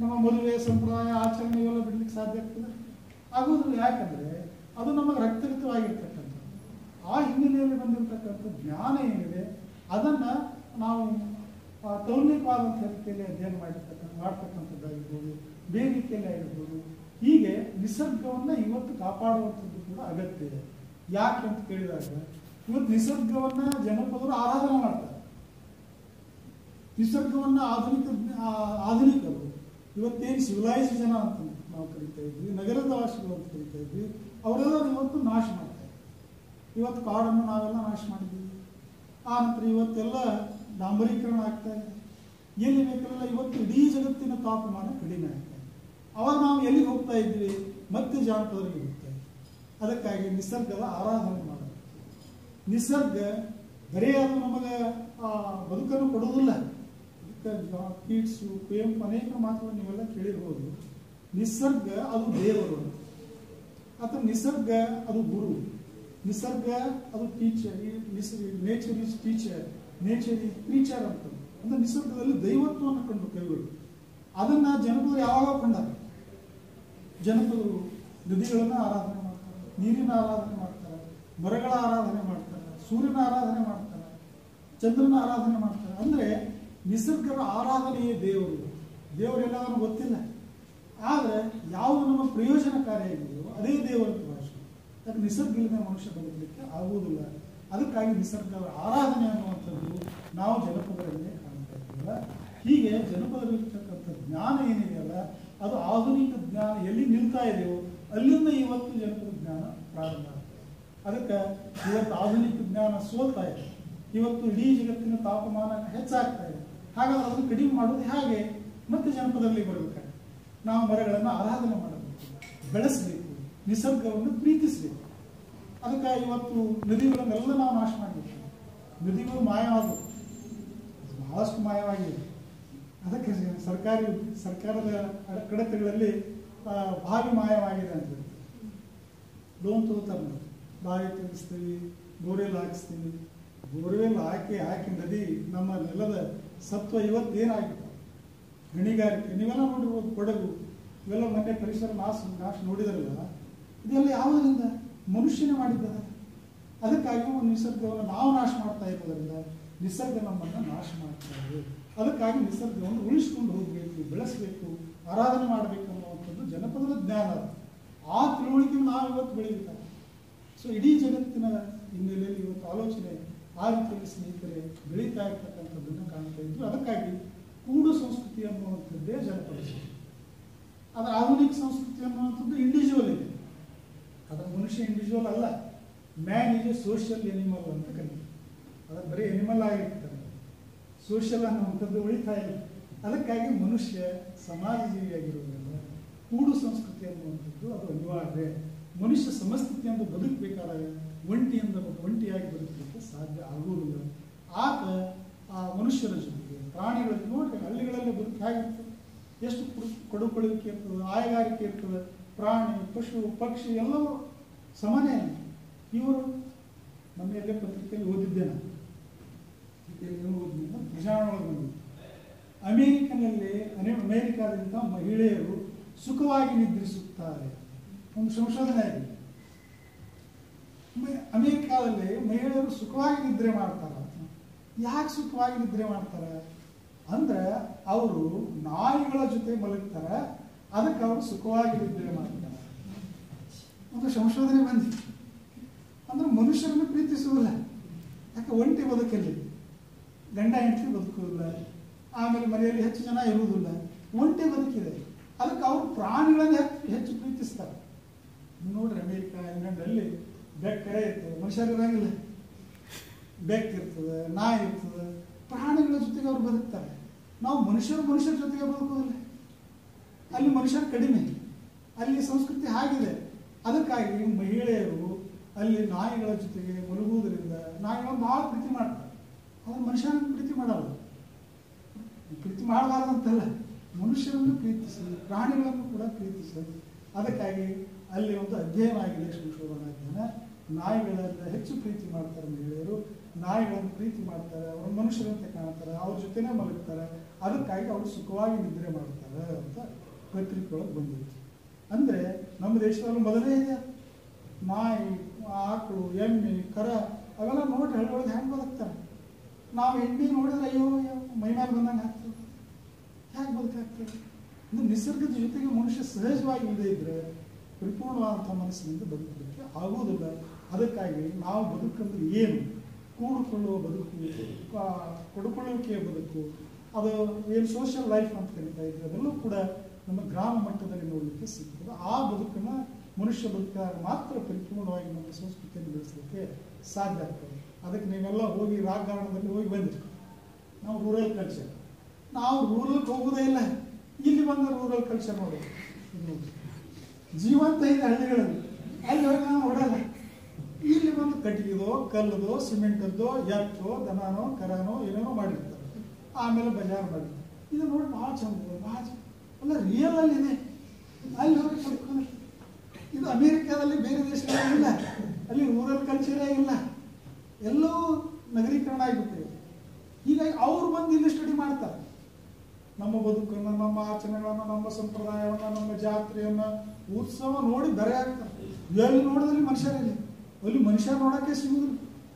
ನಮ್ಮ ಮದುವೆ ಸಂಪ್ರದಾಯ ಆಚರಣೆ ಇವೆಲ್ಲ ಬಿಡ್ಲಿಕ್ಕೆ ಸಾಧ್ಯ ಆಗ್ತದೆ ಆಗೋದಿಲ್ಲ ಯಾಕಂದ್ರೆ ಅದು ನಮಗೆ ರಕ್ತಗತವಾಗಿರ್ತಕ್ಕಂಥದ್ದು ಆ ಹಿನ್ನೆಲೆಯಲ್ಲಿ ಬಂದಿರತಕ್ಕಂಥ ಜ್ಞಾನ ಏನಿದೆ ಅದನ್ನ ನಾವು ಆ, ತೌಲ್ಯವಾದಂಥ ರೀತಿಯಲ್ಲಿ ಅಧ್ಯಯನ ಮಾಡಿರ್ತಕ್ಕಂಥ ಮಾಡ್ತಕ್ಕಂಥದ್ದಾಗಿರ್ಬೋದು ಬೇರೆ ರೀತಿಯಲ್ಲಿ ಆಗಿರ್ಬೋದು ಹೀಗೆ ನಿಸರ್ಗವನ್ನ ಇವತ್ತು ಕಾಪಾಡುವಂಥದ್ದು ಕೂಡ ಅಗತ್ಯ ಇದೆ ಯಾಕೆ ಅಂತ ಕೇಳಿದಾಗ ಇವತ್ತು ನಿಸರ್ಗವನ್ನ ಜನಪದರು ಆರಾಧನೆ ಮಾಡ್ತಾರೆ ನಿಸರ್ಗವನ್ನ ಆಧುನಿಕ ಆ- ಆಧುನಿಕರು ಇವತ್ತೇನು ಸಿವಿಲೈಸ್ ಜನ ಅಂತ ನಾವು ಕರಿತಾ ಇದ್ವಿ ನಗರದ ವಾಸಿಗಳು ಅಂತ ಕರಿತಾ ಇದ್ವಿ ಅವರೆಲ್ಲ ಇವತ್ತು ನಾಶ ಮಾಡ್ತಾರೆ ಇವತ್ತು ಕಾಡನ್ನು ನಾವೆಲ್ಲ ನಾಶ ಮಾಡಿದ್ದೀವಿ ಆ ನಂತರ ಇವತ್ತೆಲ್ಲ ಡಾಂಬರೀಕರಣ ಆಗ್ತಾ ಇದೆ ಎಲ್ಲಿ ಬೇಕಲ್ಲ ಇವತ್ತು ಇಡೀ ಜಗತ್ತಿನ ತಾಪಮಾನ ಕಡಿಮೆ ಆಗ್ತಾ ಇದೆ ಅವಾಗ ನಾವು ಎಲ್ಲಿಗೆ ಹೋಗ್ತಾ ಇದ್ವಿ ಮತ್ತೆ ಜಾನಪದರಿಗೆ ಹೋಗ್ತಾ ಇದ್ವಿ ಅದಕ್ಕಾಗಿ ನಿಸರ್ಗದ ಆರಾಧನೆ ಮಾಡಬೇಕು ನಿಸರ್ಗ ಬರೀ ಅದು ನಮಗೆ ಆ, ಬದುಕನ್ನು ಕೊಡುವುದಿಲ್ಲ ಅದಕ್ಕೆ ಜಾ- ಕೀಟ್ಸು ಕುವೆಂಪು ಅನೇಕ ಮಾತುಗಳು ನೀವೆಲ್ಲ ಕೇಳಿರ್ಬೋದು ನಿಸರ್ಗ ಅದು ದೇವರು ಅಂತ ಅಥವಾ ನಿಸರ್ಗ ಅದು ಗುರು ನಿಸರ್ಗ ಅದು teacher nature is teacher nature is teacher ಅಂತ ಅಂದ್ರೆ ನಿಸರ್ಗದಲ್ಲಿ ದೈವತ್ವವನ್ನು ಕಂಡು ಕೈಗಳು ಅದನ್ನ ಜನಪದರು ಯಾವಾಗ ಕಂಡಾರ ಜನಪದರು ನದಿಗಳನ್ನ ಆರಾಧನೆ ಮಾಡ್ತಾರೆ ನೀರಿನ ಆರಾಧನೆ ಮಾಡ್ತಾರೆ ಮರಗಳ ಆರಾಧನೆ ಮಾಡ್ತಾರೆ ಸೂರ್ಯನ ಆರಾಧನೆ ಮಾಡ್ತಾರೆ ಚಂದ್ರನ ಆರಾಧನೆ ಮಾಡ್ತಾರೆ ಅಂದ್ರೆ ನಿಸರ್ಗದ ಆರಾಧನೆಯೇ ದೇವರು ದೇವರೆಲ್ಲ ನಮ್ಗೆ ಗೊತ್ತಿಲ್ಲ ಆದ್ರೆ ಯಾವುದು ನಮ್ಮ ಪ್ರಯೋಜನಕಾರಿಯಾಗಿದೆಯೋ ಅದೇ ದೇವರ ಭಾಷೆ ಯಾಕೆ ನಿಸರ್ಗ ಇಲ್ಲದೆ ಮನುಷ್ಯ ಬದುಕಲಿಕ್ಕೆ ಆಗುವುದಿಲ್ಲ ಅದಕ್ಕಾಗಿ ನಿಸರ್ಗದ ಆರಾಧನೆ ಅನ್ನುವಂಥದ್ದು ನಾವು ಜನಪದರಲ್ಲೇ ಕಾಣ್ತಾ ಇದ್ದೀವಲ್ಲ ಹೀಗೆ ಜನಪದರಲ್ಲಿರ್ತಕ್ಕಂಥ ಜ್ಞಾನ ಏನಿದೆಯಲ್ಲ ಅದು ಆಧುನಿಕ ಜ್ಞಾನ ಎಲ್ಲಿ ನಿಲ್ತಾ ಇದೆಯೋ ಅಲ್ಲಿಂದ ಇವತ್ತು ಜನಪದ ಜ್ಞಾನ ಪ್ರಾರಂಭ ಆಗ್ತದೆ ಅದಕ್ಕೆ ಇವತ್ತು ಆಧುನಿಕ ಜ್ಞಾನ ಸೋಲ್ತಾ ಇದೆ ಇವತ್ತು ಇಡೀ ಜಗತ್ತಿನ ತಾಪಮಾನ ಹೆಚ್ಚಾಗ್ತಾ ಇದೆ ಹಾಗಾದ್ರೆ ಅದನ್ನು ಕಡಿಮೆ ಮಾಡೋದು ಹೇಗೆ ಮತ್ತೆ ಜನಪದರಲ್ಲಿ ಬರಬೇಕಾಗುತ್ತೆ ನಾವು ಮರಗಳನ್ನು ಆರಾಧನೆ ಮಾಡಬೇಕು ಬೆಳೆಸಬೇಕು ನಿಸರ್ಗವನ್ನು ಪ್ರೀತಿಸಬೇಕು ಅದಕ್ಕೆ ಇವತ್ತು ನದಿಗಳನ್ನೆಲ್ಲ ನಾವು ನಾಶ ಮಾಡಬೇಕು ನದಿಗಳು ಮಾಯವಾದವು ಬಹಳಷ್ಟು ಮಾಯವಾಗಿವೆ ಅದಕ್ಕೆ ಸರ್ಕಾರಿ ಸರ್ಕಾರದ ಕಡತಗಳಲ್ಲಿ ಆ, ಬಾವಿ ಮಾಯವಾಗಿದೆ ಅಂತ ಹೇಳ್ತಾರೆ ಲೋನ್ ತಗೋತಾರೆ ನಾವು ಬಾವಿ ತೆಗಿಸ್ತೀವಿ ಬೋರ್ವೆಲ್ ಹಾಕಿಸ್ತೀವಿ ಬೋರ್ವೆಲ್ ಹಾಕಿ ಹಾಕಿ ನದಿ ನಮ್ಮ ನೆಲದ ಸತ್ವ ಇವತ್ತು ಏನಾಗಿತ್ತು ಗಣಿಗಾರಿಕೆ ನೀವೆಲ್ಲ ನೋಡಿರ್ಬೋದು ಕೊಡಗು ಇವೆಲ್ಲ ಮೊನ್ನೆ ಪರಿಸರ ನಾಶ ನಾಶ ನೋಡಿದ್ರಲ್ಲ ಇದೆಲ್ಲ ಯಾವುದರಿಂದ ಮನುಷ್ಯನೇ ಮಾಡಿದ್ದಾರೆ ಅದಕ್ಕಾಗಿ ಒಂದು ನಿಸರ್ಗವನ್ನು ನಾವು ನಾಶ ಮಾಡ್ತಾ ಇರೋದ್ರಿಂದ ನಿಸರ್ಗ ನಮ್ಮನ್ನು ನಾಶ ಮಾಡ್ತಾ ಇದೆ ಅದಕ್ಕಾಗಿ ನಿಸರ್ಗವನ್ನು ಉಳಿಸ್ಕೊಂಡು ಹೋಗಬೇಕು ಬೆಳೆಸಬೇಕು ಆರಾಧನೆ ಮಾಡಬೇಕು ಅನ್ನುವಂಥದ್ದು ಜನಪದರ ಜ್ಞಾನ ಅದು. ಆ ತಿಳುವಳಿಕೆ ನಾವು ಇವತ್ತು ಬೆಳೀತಾರೆ ಸೊ ಇಡೀ ಜಗತ್ತಿನ ಹಿನ್ನೆಲೆಯಲ್ಲಿ ಇವತ್ತು ಆಲೋಚನೆ ಆ ರೀತಿಯಲ್ಲಿ ಸ್ನೇಹಿತರೆ ಬೆಳೀತಾ ಇರ್ತಕ್ಕಂಥದ್ದನ್ನು ಕಾಣ್ತಾ ಇದ್ವಿ ಅದಕ್ಕಾಗಿ ಕೂಡು ಸಂಸ್ಕೃತಿ ಅನ್ನುವಂಥದ್ದೇ ಜನಪದ ಸಂಸ್ಕೃತಿ ಅದರ ಆಧುನಿಕ ಸಂಸ್ಕೃತಿ ಅನ್ನುವಂಥದ್ದು ಇಂಡಿವಿಜುವಲ್ ಇದೆ ಅದರ ಮನುಷ್ಯ ಇಂಡಿವಿಜುವಲ್ ಅಲ್ಲ man is a social animal ಅಂತ ಕರೀತಾರೆ ಅದರ ಬರೀ ಎನಿಮಲ್ ಆಗಿರ್ತಾರೆ ಸೋಷಿಯಲ್ ಅನ್ನುವಂಥದ್ದು ಉಳಿತಾ ಇಲ್ಲ ಅದಕ್ಕಾಗಿ ಮನುಷ್ಯ ಸಮಾಜ ಜೀವಿಯಾಗಿರುವುದರಿಂದ ಕೂಡು ಸಂಸ್ಕೃತಿ ಅನ್ನುವಂಥದ್ದು ಅದು ಅನಿವಾರ್ಯ ಮನುಷ್ಯ ಸಮಸ್ಥಿತಿಯಿಂದ ಬದುಕಬೇಕಾದಾಗ ಒಂಟಿಯಿಂದ ಒಂಟಿಯಾಗಿ ಬದುಕಲಿಕ್ಕೆ ಸಾಧ್ಯ ಆಗುವುದಿಲ್ಲ ಆತ ಆ ಮನುಷ್ಯರ ಜೊತೆಗೆ ಪ್ರಾಣಿಗಳ ಜೊತೆ ನೋಡ್ರಿ ಹಳ್ಳಿಗಳಲ್ಲಿ ಬದುಕು ಹೇಗಿರ್ತದೆ ಎಷ್ಟು ಕುಡು- ಕಡುಕೊಳ್ಳುವಿಕೆ ಇರ್ತದೆ ಆಯಗಾರಿಕೆ ಇರ್ತದೆ ಪ್ರಾಣಿ ಪಶು ಪಕ್ಷಿ ಎಲ್ಲವೂ ಸಮಾನೇ ಇವರು ಮನೆಯಲ್ಲೇ ಪತ್ರಿಕೆಯಲ್ಲಿ ಓದಿದ್ದೆ ನಾನು ಪತ್ರಿಕೆಯಲ್ಲಿ ಓದಿದ್ದೆ ಪ್ರಜಾಣೊಳಗೆ ಬಂದಿದ್ದೆ ಅಮೇರಿಕನಲ್ಲಿ ಅನೆ ಅಮೇರಿಕಾದಿಂದ ಮಹಿಳೆಯರು ಸುಖವಾಗಿ ನಿದ್ರಿಸುತ್ತಾರೆ ಒಂದು ಸಂಶೋಧನೆ ಆಗಿದೆ ಮ- ಅಮೇರಿಕಾದಲ್ಲಿ ಮಹಿಳೆಯರು ಸುಖವಾಗಿ ನಿದ್ರೆ ಮಾಡ್ತಾರ ಯಾಕೆ ಸುಖವಾಗಿ ನಿದ್ರೆ ಮಾಡ್ತಾರೆ ಅಂದ್ರೆ ಅವರು ನಾಯಿಗಳ ಜೊತೆ ಮಲಗ್ತಾರೆ ಅದಕ್ಕೆ ಅವರು ಸುಖವಾಗಿ ನಿದ್ರೆ ಮಾಡ್ತಾರೆ ಒಂದು ಸಂಶೋಧನೆ ಬಂದಿದೆ ಅಂದ್ರೆ ಮನುಷ್ಯರನ್ನು ಪ್ರೀತಿಸುವುದಿಲ್ಲ ಯಾಕೆ ಒಂಟಿ ಬದುಕಲ್ಲಿ ಗಂಡ ಹೆಂಡತಿ ಬದುಕುವುದಿಲ್ಲ ಆಮೇಲೆ ಮನೆಯಲ್ಲಿ ಹೆಚ್ಚು ಜನ ಇರುವುದಿಲ್ಲ ಒಂಟಿ ಬದುಕಿದೆ ಅದಕ್ಕೆ ಅವರು ಪ್ರಾಣಿಗಳನ್ನು ಹೆಚ್ಚು ಹೆಚ್ಚು ಪ್ರೀತಿಸ್ತಾರೆ ನೀವು ನೋಡ್ರಿ ಅಮೇರಿಕ ಇಂಗ್ಲೆಂಡಲ್ಲಿ ಬೆಕ್ಕರೆ ಇರ್ತದೆ ಮನುಷ್ಯರು ಇರಂಗಿಲ್ಲ ಬೆಕ್ಕ ಇರ್ತದೆ ನಾಯಿ ಇರ್ತದೆ ಪ್ರಾಣಿಗಳ ಜೊತೆಗೆ ಅವ್ರು ಬದುಕ್ತಾರೆ ನಾವು ಮನುಷ್ಯರು ಮನುಷ್ಯರ ಜೊತೆಗೆ ಬದುಕೋದಿಲ್ಲ ಅಲ್ಲಿ ಮನುಷ್ಯರು ಕಡಿಮೆ ಅಲ್ಲಿ ಸಂಸ್ಕೃತಿ ಹಾಗಿದೆ ಅದಕ್ಕಾಗಿ ಮಹಿಳೆಯರು ಅಲ್ಲಿ ನಾಯಿಗಳ ಜೊತೆಗೆ ಮಲಗುವುದರಿಂದ ನಾಯಿಗಳು ಬಹಳ ಪ್ರೀತಿ ಮಾಡ್ತಾರೆ ಅವ್ರು ಮನುಷ್ಯರನ್ನು ಪ್ರೀತಿ ಮಾಡಲ್ಲ ಪ್ರೀತಿ ಮಾಡಬಾರ್ದಂತಲ್ಲ ಮನುಷ್ಯರನ್ನು ಪ್ರೀತಿಸಿ ಪ್ರಾಣಿಗಳನ್ನು ಕೂಡ ಪ್ರೀತಿಸಿ ಅದಕ್ಕಾಗಿ ಅಲ್ಲಿ ಒಂದು ಅಧ್ಯಯನ ಆಗಿದೆ ಸಂಶೋಧನಾ ಅಧ್ಯಯನ ನಾಯಿಗಳೆಲ್ಲ ಹೆಚ್ಚು ಪ್ರೀತಿ ಮಾಡ್ತಾರೆ ಮಹಿಳೆಯರು ನಾಯಿಗಳನ್ನು ಪ್ರೀತಿ ಮಾಡ್ತಾರೆ ಅವರು ಮನುಷ್ಯರಂತೆ ಕಾಣ್ತಾರೆ ಅವ್ರ ಜೊತೆನೇ ಮಲಗ್ತಾರೆ ಅದಕ್ಕಾಗಿ ಅವರು ಸುಖವಾಗಿ ನಿದ್ರೆ ಮಾಡ್ತಾರೆ ಅಂತ ಪತ್ರಿಕೆ ಒಳಗೆ ಬಂದಿತ್ತು ಅಂದರೆ ನಮ್ಮ ದೇಶದಲ್ಲಿ ಮೊದಲೇ ಇದೆ ನಾಯಿ ಆಕಳು ಎಮ್ಮೆ ಕರ ಅವೆಲ್ಲ ನೋಡಿ ಹಳ್ಳಿ ಒಳಗೆ ಹೆಂಗೆ ಬದುಕ್ತಾರೆ ನಾವು ಹೆಂಡಿ ನೋಡಿದ್ರೆ ಅಯ್ಯೋ ಅಯ್ಯೋ ಮೈ ಮೇಲೆ ಬಂದಂಗೆ ಆಗ್ತದೆ ಹೇಗೆ ಬದುಕಾಗ್ತದೆ ಅಂದ್ರೆ ನಿಸರ್ಗದ ಜೊತೆಗೆ ಮನುಷ್ಯ ಸಹಜವಾಗಿ ಇಲ್ಲದೆ ಇದ್ರೆ ಪರಿಪೂರ್ಣವಾದಂಥ ಮನಸ್ಸಿನಿಂದ ಬದುಕಲಿಕ್ಕೆ ಆಗುವುದಿಲ್ಲ ಅದಕ್ಕಾಗಿ ನಾವು ಬದುಕಂದ್ರೆ ಏನು ಕೂಡಿಕೊಳ್ಳುವ ಬದುಕು ಆ, ಕೊಡುಕೊಳ್ಳುವಿಕೆಯ ಬದುಕು ಅದು ಏನು ಸೋಷಿಯಲ್ ಲೈಫ್ ಅಂತ ಕರಿತಾ ಇದ್ವಿ ಅದೆಲ್ಲೂ ಕೂಡ ನಮ್ಮ ಗ್ರಾಮ ಮಟ್ಟದಲ್ಲಿ ನೋಡಲಿಕ್ಕೆ ಸಿಗ್ತದೆ ಆ ಬದುಕನ್ನು ಮನುಷ್ಯ ಬದುಕಾಗ ಮಾತ್ರ ಪರಿಪೂರ್ಣವಾಗಿ ನಮ್ಮ ಸಂಸ್ಕೃತಿಯನ್ನು ಬೆಳೆಸಲಿಕ್ಕೆ ಸಾಧ್ಯ ಆಗ್ತದೆ ಅದಕ್ಕೆ ನೀವೆಲ್ಲ ಹೋಗಿ ರಾಗ್ ಗಾರ್ಡನ್ದಲ್ಲಿ ಹೋಗಿ ಬಂದಿರಿ ನಾವು ರೂರಲ್ ಕಲ್ಚರ್ ನಾವು ರೂರಲ್ಗೆ ಹೋಗೋದೇ ಇಲ್ಲ ಇಲ್ಲಿ ಬಂದ ರೂರಲ್ ಕಲ್ಚರ್ ನೋಡಿ ಇಲ್ಲಿ ನೋಡಿ. ಜೀವಂತ ಇದೆ ಹಳ್ಳಿಗಳಲ್ಲಿ ಅಲ್ಲಿ ಹೋಗಿ ನಾವು ನೋಡಲ್ಲ ಇಲ್ಲಿ ಬಂದು ಕಟ್ಟಿಗೆದೋ ಕಲ್ಲದೋ ಸಿಮೆಂಟದ್ದೋ ಎತ್ತೋ ದನನೋ ಕರನೋ ಏನೇನೋ ಮಾಡಿರ್ತಾರೆ ಆಮೇಲೆ ಬಜಾರ್ ಮಾಡಿರ್ತಾರೆ ಇದು ನೋಡಿ ಭಾಳ ಚಂದ ಇದೆ ಭಾಳ ಚಂದ ಅಲ್ಲ ರಿಯಲ್ ಅಲ್ಲಿ ಇದೆ ಅಲ್ಲಿ ಹೋಗಿ ಪಡ್ಕೊಂಡು ಇದು ಅಮೇರಿಕಾದಲ್ಲಿ ಬೇರೆ ದೇಶಗಳಲ್ಲಿ ಇಲ್ಲ ಅಲ್ಲಿ ರೂರಲ್ ಕಲ್ಚರೇ ಇಲ್ಲ ಎಲ್ಲವೂ ನಗರೀಕರಣ ಆಗಿಬಿಟ್ಟಿದೆ ಹೀಗಾಗಿ ಅವ್ರು ಬಂದು ಇಲ್ಲಿ ಸ್ಟಡಿ ಮಾಡ್ತಾರೆ ನಮ್ಮ ಬದುಕನ್ನು ನಮ್ಮ ಆಚರಣೆಗಳನ್ನು ನಮ್ಮ ಸಂಪ್ರದಾಯವನ್ನು ನಮ್ಮ ಜಾತ್ರೆಯನ್ನು ಉತ್ಸವ ನೋಡಿ ಬೆರೆ ಆಗ್ತಾರೆ ಎಲ್ಲಿ ನೋಡಿದಲ್ಲಿ ಮನುಷ್ಯರಿಲ್ಲ ಅಲ್ಲಿ ಮನುಷ್ಯರು ನೋಡೋಕ್ಕೆ ಸಿಗುದಿಲ್ಲ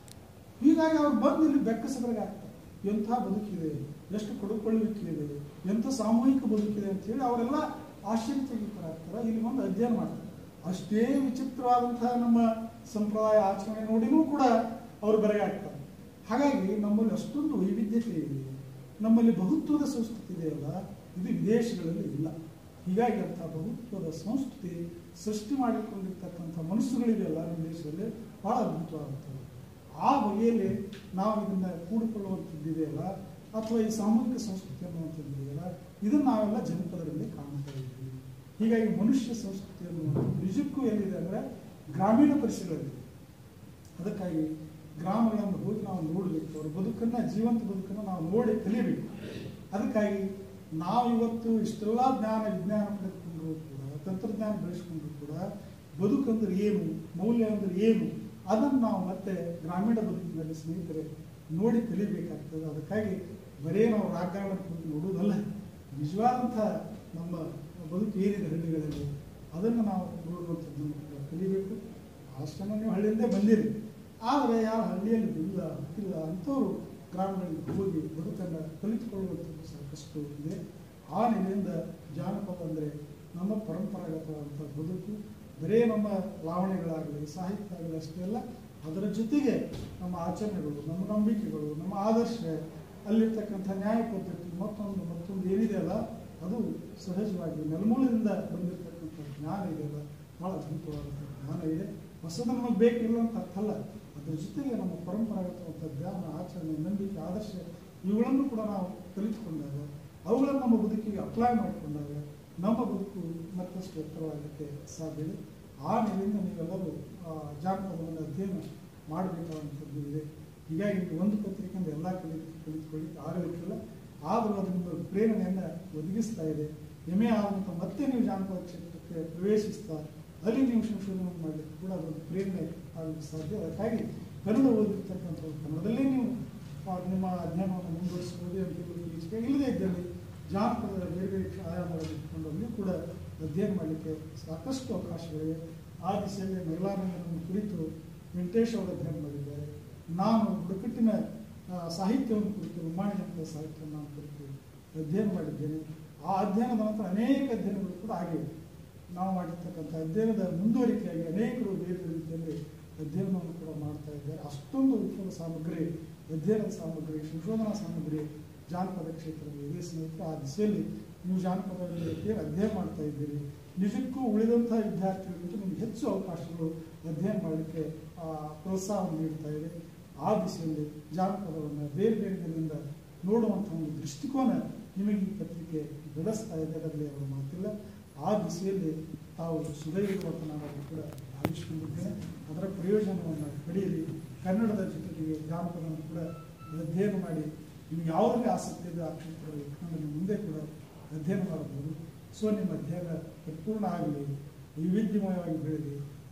ಹೀಗಾಗಿ ಅವ್ರು ಬಂದು ಇಲ್ಲಿ ಬೆಕ್ಕಸಬರಿಗೆ ಆಗ್ತಾರೆ ಎಂಥ ಬದುಕಿದೆ ಎಷ್ಟು ಕೊಡುಕೊಳ್ಳುವಿಕೆ ಇದೆ ಎಂಥ ಸಾಮೂಹಿಕ ಬದುಕಿದೆ ಅಂತ ಹೇಳಿ ಅವರೆಲ್ಲ ಆಶ್ಚರ್ಯಚಕಿತರಾಗ್ತಾರೆ ಇಲ್ಲಿ ಬಂದು ಅಧ್ಯಯನ ಮಾಡ್ತಾರೆ ಅಷ್ಟೇ ವಿಚಿತ್ರವಾದಂತಹ ನಮ್ಮ ಸಂಪ್ರದಾಯ ಆಚರಣೆ ನೋಡಿನೂ ಕೂಡ ಅವರು ಬೆರಗಾಗ್ತಾರೆ ಹಾಗಾಗಿ ನಮ್ಮಲ್ಲಿ ಅಷ್ಟೊಂದು ವೈವಿಧ್ಯತೆ ಇದೆ ನಮ್ಮಲ್ಲಿ ಬಹುತ್ವದ ಸಂಸ್ಕೃತಿ ಇದೆಯಲ್ಲ ಇದು ವಿದೇಶಗಳಲ್ಲಿ ಇಲ್ಲ ಹೀಗಾಗಿ ಅಂಥ ಬಹುತ್ವದ ಸಂಸ್ಕೃತಿ ಸೃಷ್ಟಿ ಮಾಡಿಕೊಂಡಿರ್ತಕ್ಕಂಥ ಮನಸ್ಸುಗಳಿದೆಯಲ್ಲ ನಮ್ಮ ದೇಶದಲ್ಲಿ ಬಹಳ ಅದ್ಭುತವಾಗುತ್ತದೆ ಆ ಬಗೆಯಲ್ಲಿ ನಾವು ಇದನ್ನ ಕೂಡಿಕೊಳ್ಳುವಂಥದ್ದಿದೆಯಲ್ಲ ಅಥವಾ ಈ ಸಾಮೂಹಿಕ ಸಂಸ್ಕೃತಿ ಅನ್ನುವಂಥದ್ದಿದೆಯಲ್ಲ ಇದನ್ನು ನಾವೆಲ್ಲ ಜನಪದರಲ್ಲಿ ಕಾಣ್ತಾ ಇದ್ದೀವಿ ಹೀಗಾಗಿ ಮನುಷ್ಯ ಸಂಸ್ಕೃತಿ ಅನ್ನುವಂಥದ್ದು ನಿಜಕ್ಕೂ ಎಲ್ಲಿದೆ ಅಂದರೆ ಗ್ರಾಮೀಣ ಪರಿಸರದಲ್ಲಿದೆ ಅದಕ್ಕಾಗಿ ಗ್ರಾಮಗಳನ್ನು ಹೋಗಿ ನಾವು ನೋಡಬೇಕು ಅವರ ಬದುಕನ್ನು ಜೀವಂತ ಬದುಕನ್ನು ನಾವು ನೋಡಿ ಕಲಿಯಬೇಕು ಅದಕ್ಕಾಗಿ ನಾವು ಇವತ್ತು ಇಷ್ಟೆಲ್ಲ ಜ್ಞಾನ ವಿಜ್ಞಾನ ಪಡೆದುಕೊಂಡ್ರು ಕೂಡ ತಂತ್ರಜ್ಞಾನ ಬೆಳೆಸ್ಕೊಂಡ್ರು ಕೂಡ ಬದುಕಂದ್ರೆ ಏನು ಮೌಲ್ಯ ಅಂದ್ರೆ ಏನು ಅದನ್ನು ನಾವು ಮತ್ತೆ ಗ್ರಾಮೀಣ ಬದುಕಿನಲ್ಲಿ ಸ್ನೇಹಿತರೆ ನೋಡಿ ಕಲಿಬೇಕಾಗ್ತದೆ ಅದಕ್ಕಾಗಿ ಬರೇ ನಾವು ರಾಜಕಾರಣ ಕೂತು ನೋಡುವುದಲ್ಲ ನಿಜವಾದಂಥ ನಮ್ಮ ಬದುಕು ಏನಿದೆ ಹಳ್ಳಿಗಳಲ್ಲಿ ಅದನ್ನು ನಾವು ನೋಡುವಂಥದ್ದನ್ನು ಕೂಡ ಕಲಿಬೇಕು ಅಷ್ಟನ್ನು ನೀವು ಹಳ್ಳಿಯಿಂದೇ ಬಂದಿರಿ ಆದರೆ ಯಾರು ಹಳ್ಳಿಯಲ್ಲಿ ಇಲ್ಲ ಇಲ್ಲ ಅಂಥವ್ರು ಗ್ರಾಮಗಳಿಗೆ ಹೋಗಿ ಬದುಕನ್ನು ಕಲಿತುಕೊಳ್ಳುವಂಥದ್ದು ಸಾಕಷ್ಟು ಇದೆ ಆ ನೆಲೆಯಿಂದ ಜಾನಪದ ಅಂದರೆ ನಮ್ಮ ಪರಂಪರಾಗತವಾದಂಥ ಬದುಕು ಬರೇ ನಮ್ಮ ಲಾವಣೆಗಳಾಗಲಿ ಸಾಹಿತ್ಯ ಆಗಲಿ ಅಷ್ಟೇ ಅಲ್ಲ ಅದರ ಜೊತೆಗೆ ನಮ್ಮ ಆಚರಣೆಗಳು ನಮ್ಮ ನಂಬಿಕೆಗಳು ನಮ್ಮ ಆದರ್ಶ ಅಲ್ಲಿರ್ತಕ್ಕಂಥ ನ್ಯಾಯ ಪದ್ಧತಿ ಮತ್ತೊಂದು ಮತ್ತೊಂದು ಏನಿದೆ ಅಲ್ಲ ಅದು ಸಹಜವಾಗಿ ನೆಲಮೂಲದಿಂದ ಬಂದಿರತಕ್ಕಂಥ ಜ್ಞಾನ ಇದೆಯಲ್ಲ ಭಾಳ ಅದ್ಭುತವಾದಂಥ ಜ್ಞಾನ ಇದೆ ಹೊಸದು ನಮಗೆ ಬೇಕಿಲ್ಲ ಅಂತ ಅರ್ಥ ಅಲ್ಲ ಅದ್ರ ಜೊತೆಗೆ ನಮ್ಮ ಪರಂಪರಾಗತವಾದಂಥ ಜ್ಞಾನ ಆಚರಣೆ ನಂಬಿಕೆ ಆದರ್ಶ ಇವುಗಳನ್ನು ಕೂಡ ನಾವು ಕಲಿತುಕೊಂಡಾಗ ಅವುಗಳನ್ನು ನಮ್ಮ ಬದುಕಿಗೆ ಅಪ್ಲೈ ಮಾಡಿಕೊಂಡಾಗ ನಮ್ಮ ಬದುಕು ಮತ್ತಷ್ಟು ಎತ್ತರವಾಗಲಿಕ್ಕೆ ಸಾಧ್ಯ ಇದೆ ಆ ನೆಲೆಯಿಂದ ನೀವೆಲ್ಲರೂ ಆ, ಜಾನಪದವನ್ನು ಅಧ್ಯಯನ ಮಾಡಬೇಕಾದಂಥದ್ದು ಇದೆ ಹೀಗಾಗಿ ಇದು ಒಂದು ಪತ್ರಿಕೆಯಿಂದ ಎಲ್ಲ ಕಲಿ ಕಲಿತುಕೊಳ್ಳಿಕ್ಕೆ ಆಗಲಿಕ್ಕಿಲ್ಲ ಆದರೂ ಅದು ನಿಮಗೆ ಪ್ರೇರಣೆಯನ್ನು ಒದಗಿಸ್ತಾ ಇದೆ ಹೆಮ್ಮೆ ಆದಂಥ ಮತ್ತೆ ನೀವು ಜಾನಪದ ಕ್ಷೇತ್ರಕ್ಕೆ ಪ್ರವೇಶಿಸ್ತಾ ಅಲ್ಲಿ ನೀವು ಸಂಶೋಧನೆ ಮಾಡಲಿಕ್ಕೆ ಕೂಡ ಅದೊಂದು ಪ್ರೇರಣೆ ಆಗಲಿಕ್ಕೆ ಸಾಧ್ಯ ಅದಕ್ಕಾಗಿ ಕನ್ನಡ ಓದಿರ್ತಕ್ಕಂಥದ್ದು ಕನ್ನಡದಲ್ಲೇ ನೀವು ಆ, ನಿಮ್ಮ ಅಧ್ಯಯನವನ್ನು ಮುಂದುವರಿಸಬಹುದು ಅಂತ ಹೇಳಿ ಇಚ್ಛೆ ಇಲ್ಲದೇ ಇದ್ದಲ್ಲಿ ಜಾನಪದದ ಬೇರೆ ಬೇರೆ ಆಯಾಮಗಳನ್ನು ಇಟ್ಕೊಂಡು ಅಲ್ಲಿಯೂ ಕೂಡ ಅಧ್ಯಯನ ಮಾಡಲಿಕ್ಕೆ ಸಾಕಷ್ಟು ಅವಕಾಶಗಳಿವೆ ಆ ದಿಸೆಯಲ್ಲಿ ಮಹಿಳಾರಂಗವನ್ನು ಕುರಿತು ವೆಂಕಟೇಶ್ ಅವರು ಅಧ್ಯಯನ ಮಾಡಿದ್ದಾರೆ ನಾನು ಬುಡಕಟ್ಟಿನ ಆ, ಸಾಹಿತ್ಯವನ್ನು ಕುರಿತು ಉಮ್ಮಾಣಿ ಜನಪದ ಸಾಹಿತ್ಯವನ್ನು ನಾನು ಕುರಿತು ಅಧ್ಯಯನ ಮಾಡಿದ್ದೇನೆ ಆ ಅಧ್ಯಯನದ ನಂತರ ಅನೇಕ ಅಧ್ಯಯನಗಳು ಕೂಡ ಆಗಿವೆ ನಾವು ಮಾಡಿರ್ತಕ್ಕಂಥ ಅಧ್ಯಯನದ ಮುಂದುವರಿಕೆಯಾಗಿ ಅನೇಕರು ಬೇರೆ ಬೇರೆ ರೀತಿಯಲ್ಲಿ ಅಧ್ಯಯನವನ್ನು ಕೂಡ ಮಾಡ್ತಾ ಇದ್ದಾರೆ ಅಷ್ಟೊಂದು ವಿಫಲ ಸಾಮಗ್ರಿ ಅಧ್ಯಯನದ ಸಾಮಗ್ರಿ ಸಂಶೋಧನಾ ಸಾಮಗ್ರಿ ಜಾನಪದ ಕ್ಷೇತ್ರದಲ್ಲಿ ಇದೆ ಸ್ನೇಹಿತರೆ ಆ ದಿಸೆಯಲ್ಲಿ ನೀವು ಜಾನಪದ ಬಗ್ಗೆ ಅಧ್ಯಯನ ಮಾಡ್ತಾ ಇದ್ದೀರಿ ನಿಜಕ್ಕೂ ಉಳಿದಂಥ ವಿದ್ಯಾರ್ಥಿಗಳಿಗೆ ನಿಮ್ಗೆ ಹೆಚ್ಚು ಅವಕಾಶಗಳು ಅಧ್ಯಯನ ಮಾಡಲಿಕ್ಕೆ ಆ, ಪ್ರೋತ್ಸಾಹವನ್ನು ನೀಡ್ತಾ ಇದೆ ಆ ದಿಸೆಯಲ್ಲಿ ಜಾನಪದವನ್ನು ಬೇರೆ ಬೇರೆ ದಿನದಿಂದ ನೋಡುವಂಥ ಒಂದು ದೃಷ್ಟಿಕೋನ ನಿಮಗೆ ಈ ಪತ್ರಿಕೆ ಬೆಳೆಸ್ತಾ ಇದೆ ಅದರಲ್ಲಿ ಅವರ ಮಾತಿಲ್ಲ ಆ ದಿಸೆಯಲ್ಲಿ ತಾವು ಸುಧೈರ್ಯವಂತ ನಾನು ಕೂಡ ಭಾವಿಸಿಕೊಂಡಿದ್ದೇನೆ ಅದರ ಪ್ರಯೋಜನವನ್ನು ಪಡೆಯಿರಿ ಕನ್ನಡದ ಜೊತೆಗೆ ಜಾನಪದವನ್ನು ಕೂಡ ಅಧ್ಯಯನ ಮಾಡಿ ನಿಮ್ಗೆ ಯಾವುದರಲ್ಲಿ ಆಸಕ್ತಿ ಇದೆ ಆ ಕ್ಷೇತ್ರದಲ್ಲಿ ಇಟ್ಕೊಂಡು ನೀವು ಮುಂದೆ ಕೂಡ ಅಧ್ಯಯನ ಮಾಡಬಹುದು ಸೊ ನಿಮ್ಮ ಅಧ್ಯಯನ ಪರಿಪೂರ್ಣ ಆಗಲಿ ವೈವಿಧ್ಯಮಯವಾಗಿ ಬೆಳೆದಿ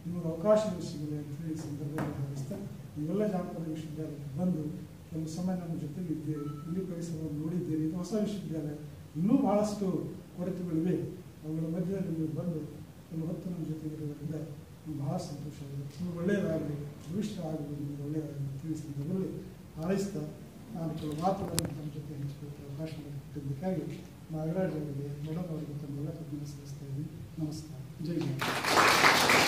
ನಿಮಗೆ ಅವಕಾಶಗಳು ಸಿಗಲಿ ಅಂತೇಳಿ ಈ ಸಂದರ್ಭದಲ್ಲಿ ಭಾವಿಸ್ತಾ ನೀವೆಲ್ಲ ಜಾನಪದ ವಿಶ್ವವಿದ್ಯಾಲಯಕ್ಕೆ ಬಂದು ಕೆಲವು ಸಮಯ ನಮ್ಮ ಜೊತೆಗೆ ಇದ್ದೀರಿ ಇಲ್ಲಿ ಪರಿಸರವನ್ನು ನೋಡಿದ್ದೀರಿ ಇದು ಹೊಸ ವಿಶ್ವವಿದ್ಯಾಲಯ ಇನ್ನೂ ಬಹಳಷ್ಟು ಕೊರತೆಗಳಿವೆ ಅವುಗಳ ಮಧ್ಯದಲ್ಲಿ ನೀವು ಬಂದು ಕೆಲವು ಹೊತ್ತು ನಮ್ಮ ಜೊತೆಗೆ ಇರೋದ್ರಿಂದ ನಮ್ಗೆ ಬಹಳ ಸಂತೋಷವಾಗಿದೆ ನಿಮ್ಗೆ ಒಳ್ಳೆಯದಾಗಲಿ ಭವಿಷ್ಯ ಆಗಲಿ ನಿಮಗೆ ಒಳ್ಳೆಯದಾಗಲಿ ಅಂತ ಈ ಸಂದರ್ಭದಲ್ಲಿ ಹಾರೈಸ್ತಾ ನಾನು ಕೆಲವು ಮಾತುಗಳನ್ನು ತಮ್ಮ ಜೊತೆ ಹಂಚಿಕೊಳ್ಳುವ ಅವಕಾಶ ಕೊಟ್ಟಿದ್ದಕ್ಕಾಗಿ ನಾಗರಾಜ್ ಅವರಿಗೆ ಮೇಡಮ್ ಅವರಿಗೆ ತಮ್ಮೆಲ್ಲ ಕಬ್ಬನ್ನು ಸಲ್ಲಿಸ್ತಾ ಇದ್ದೀನಿ ನಮಸ್ಕಾರ ಜೈ ಜೈ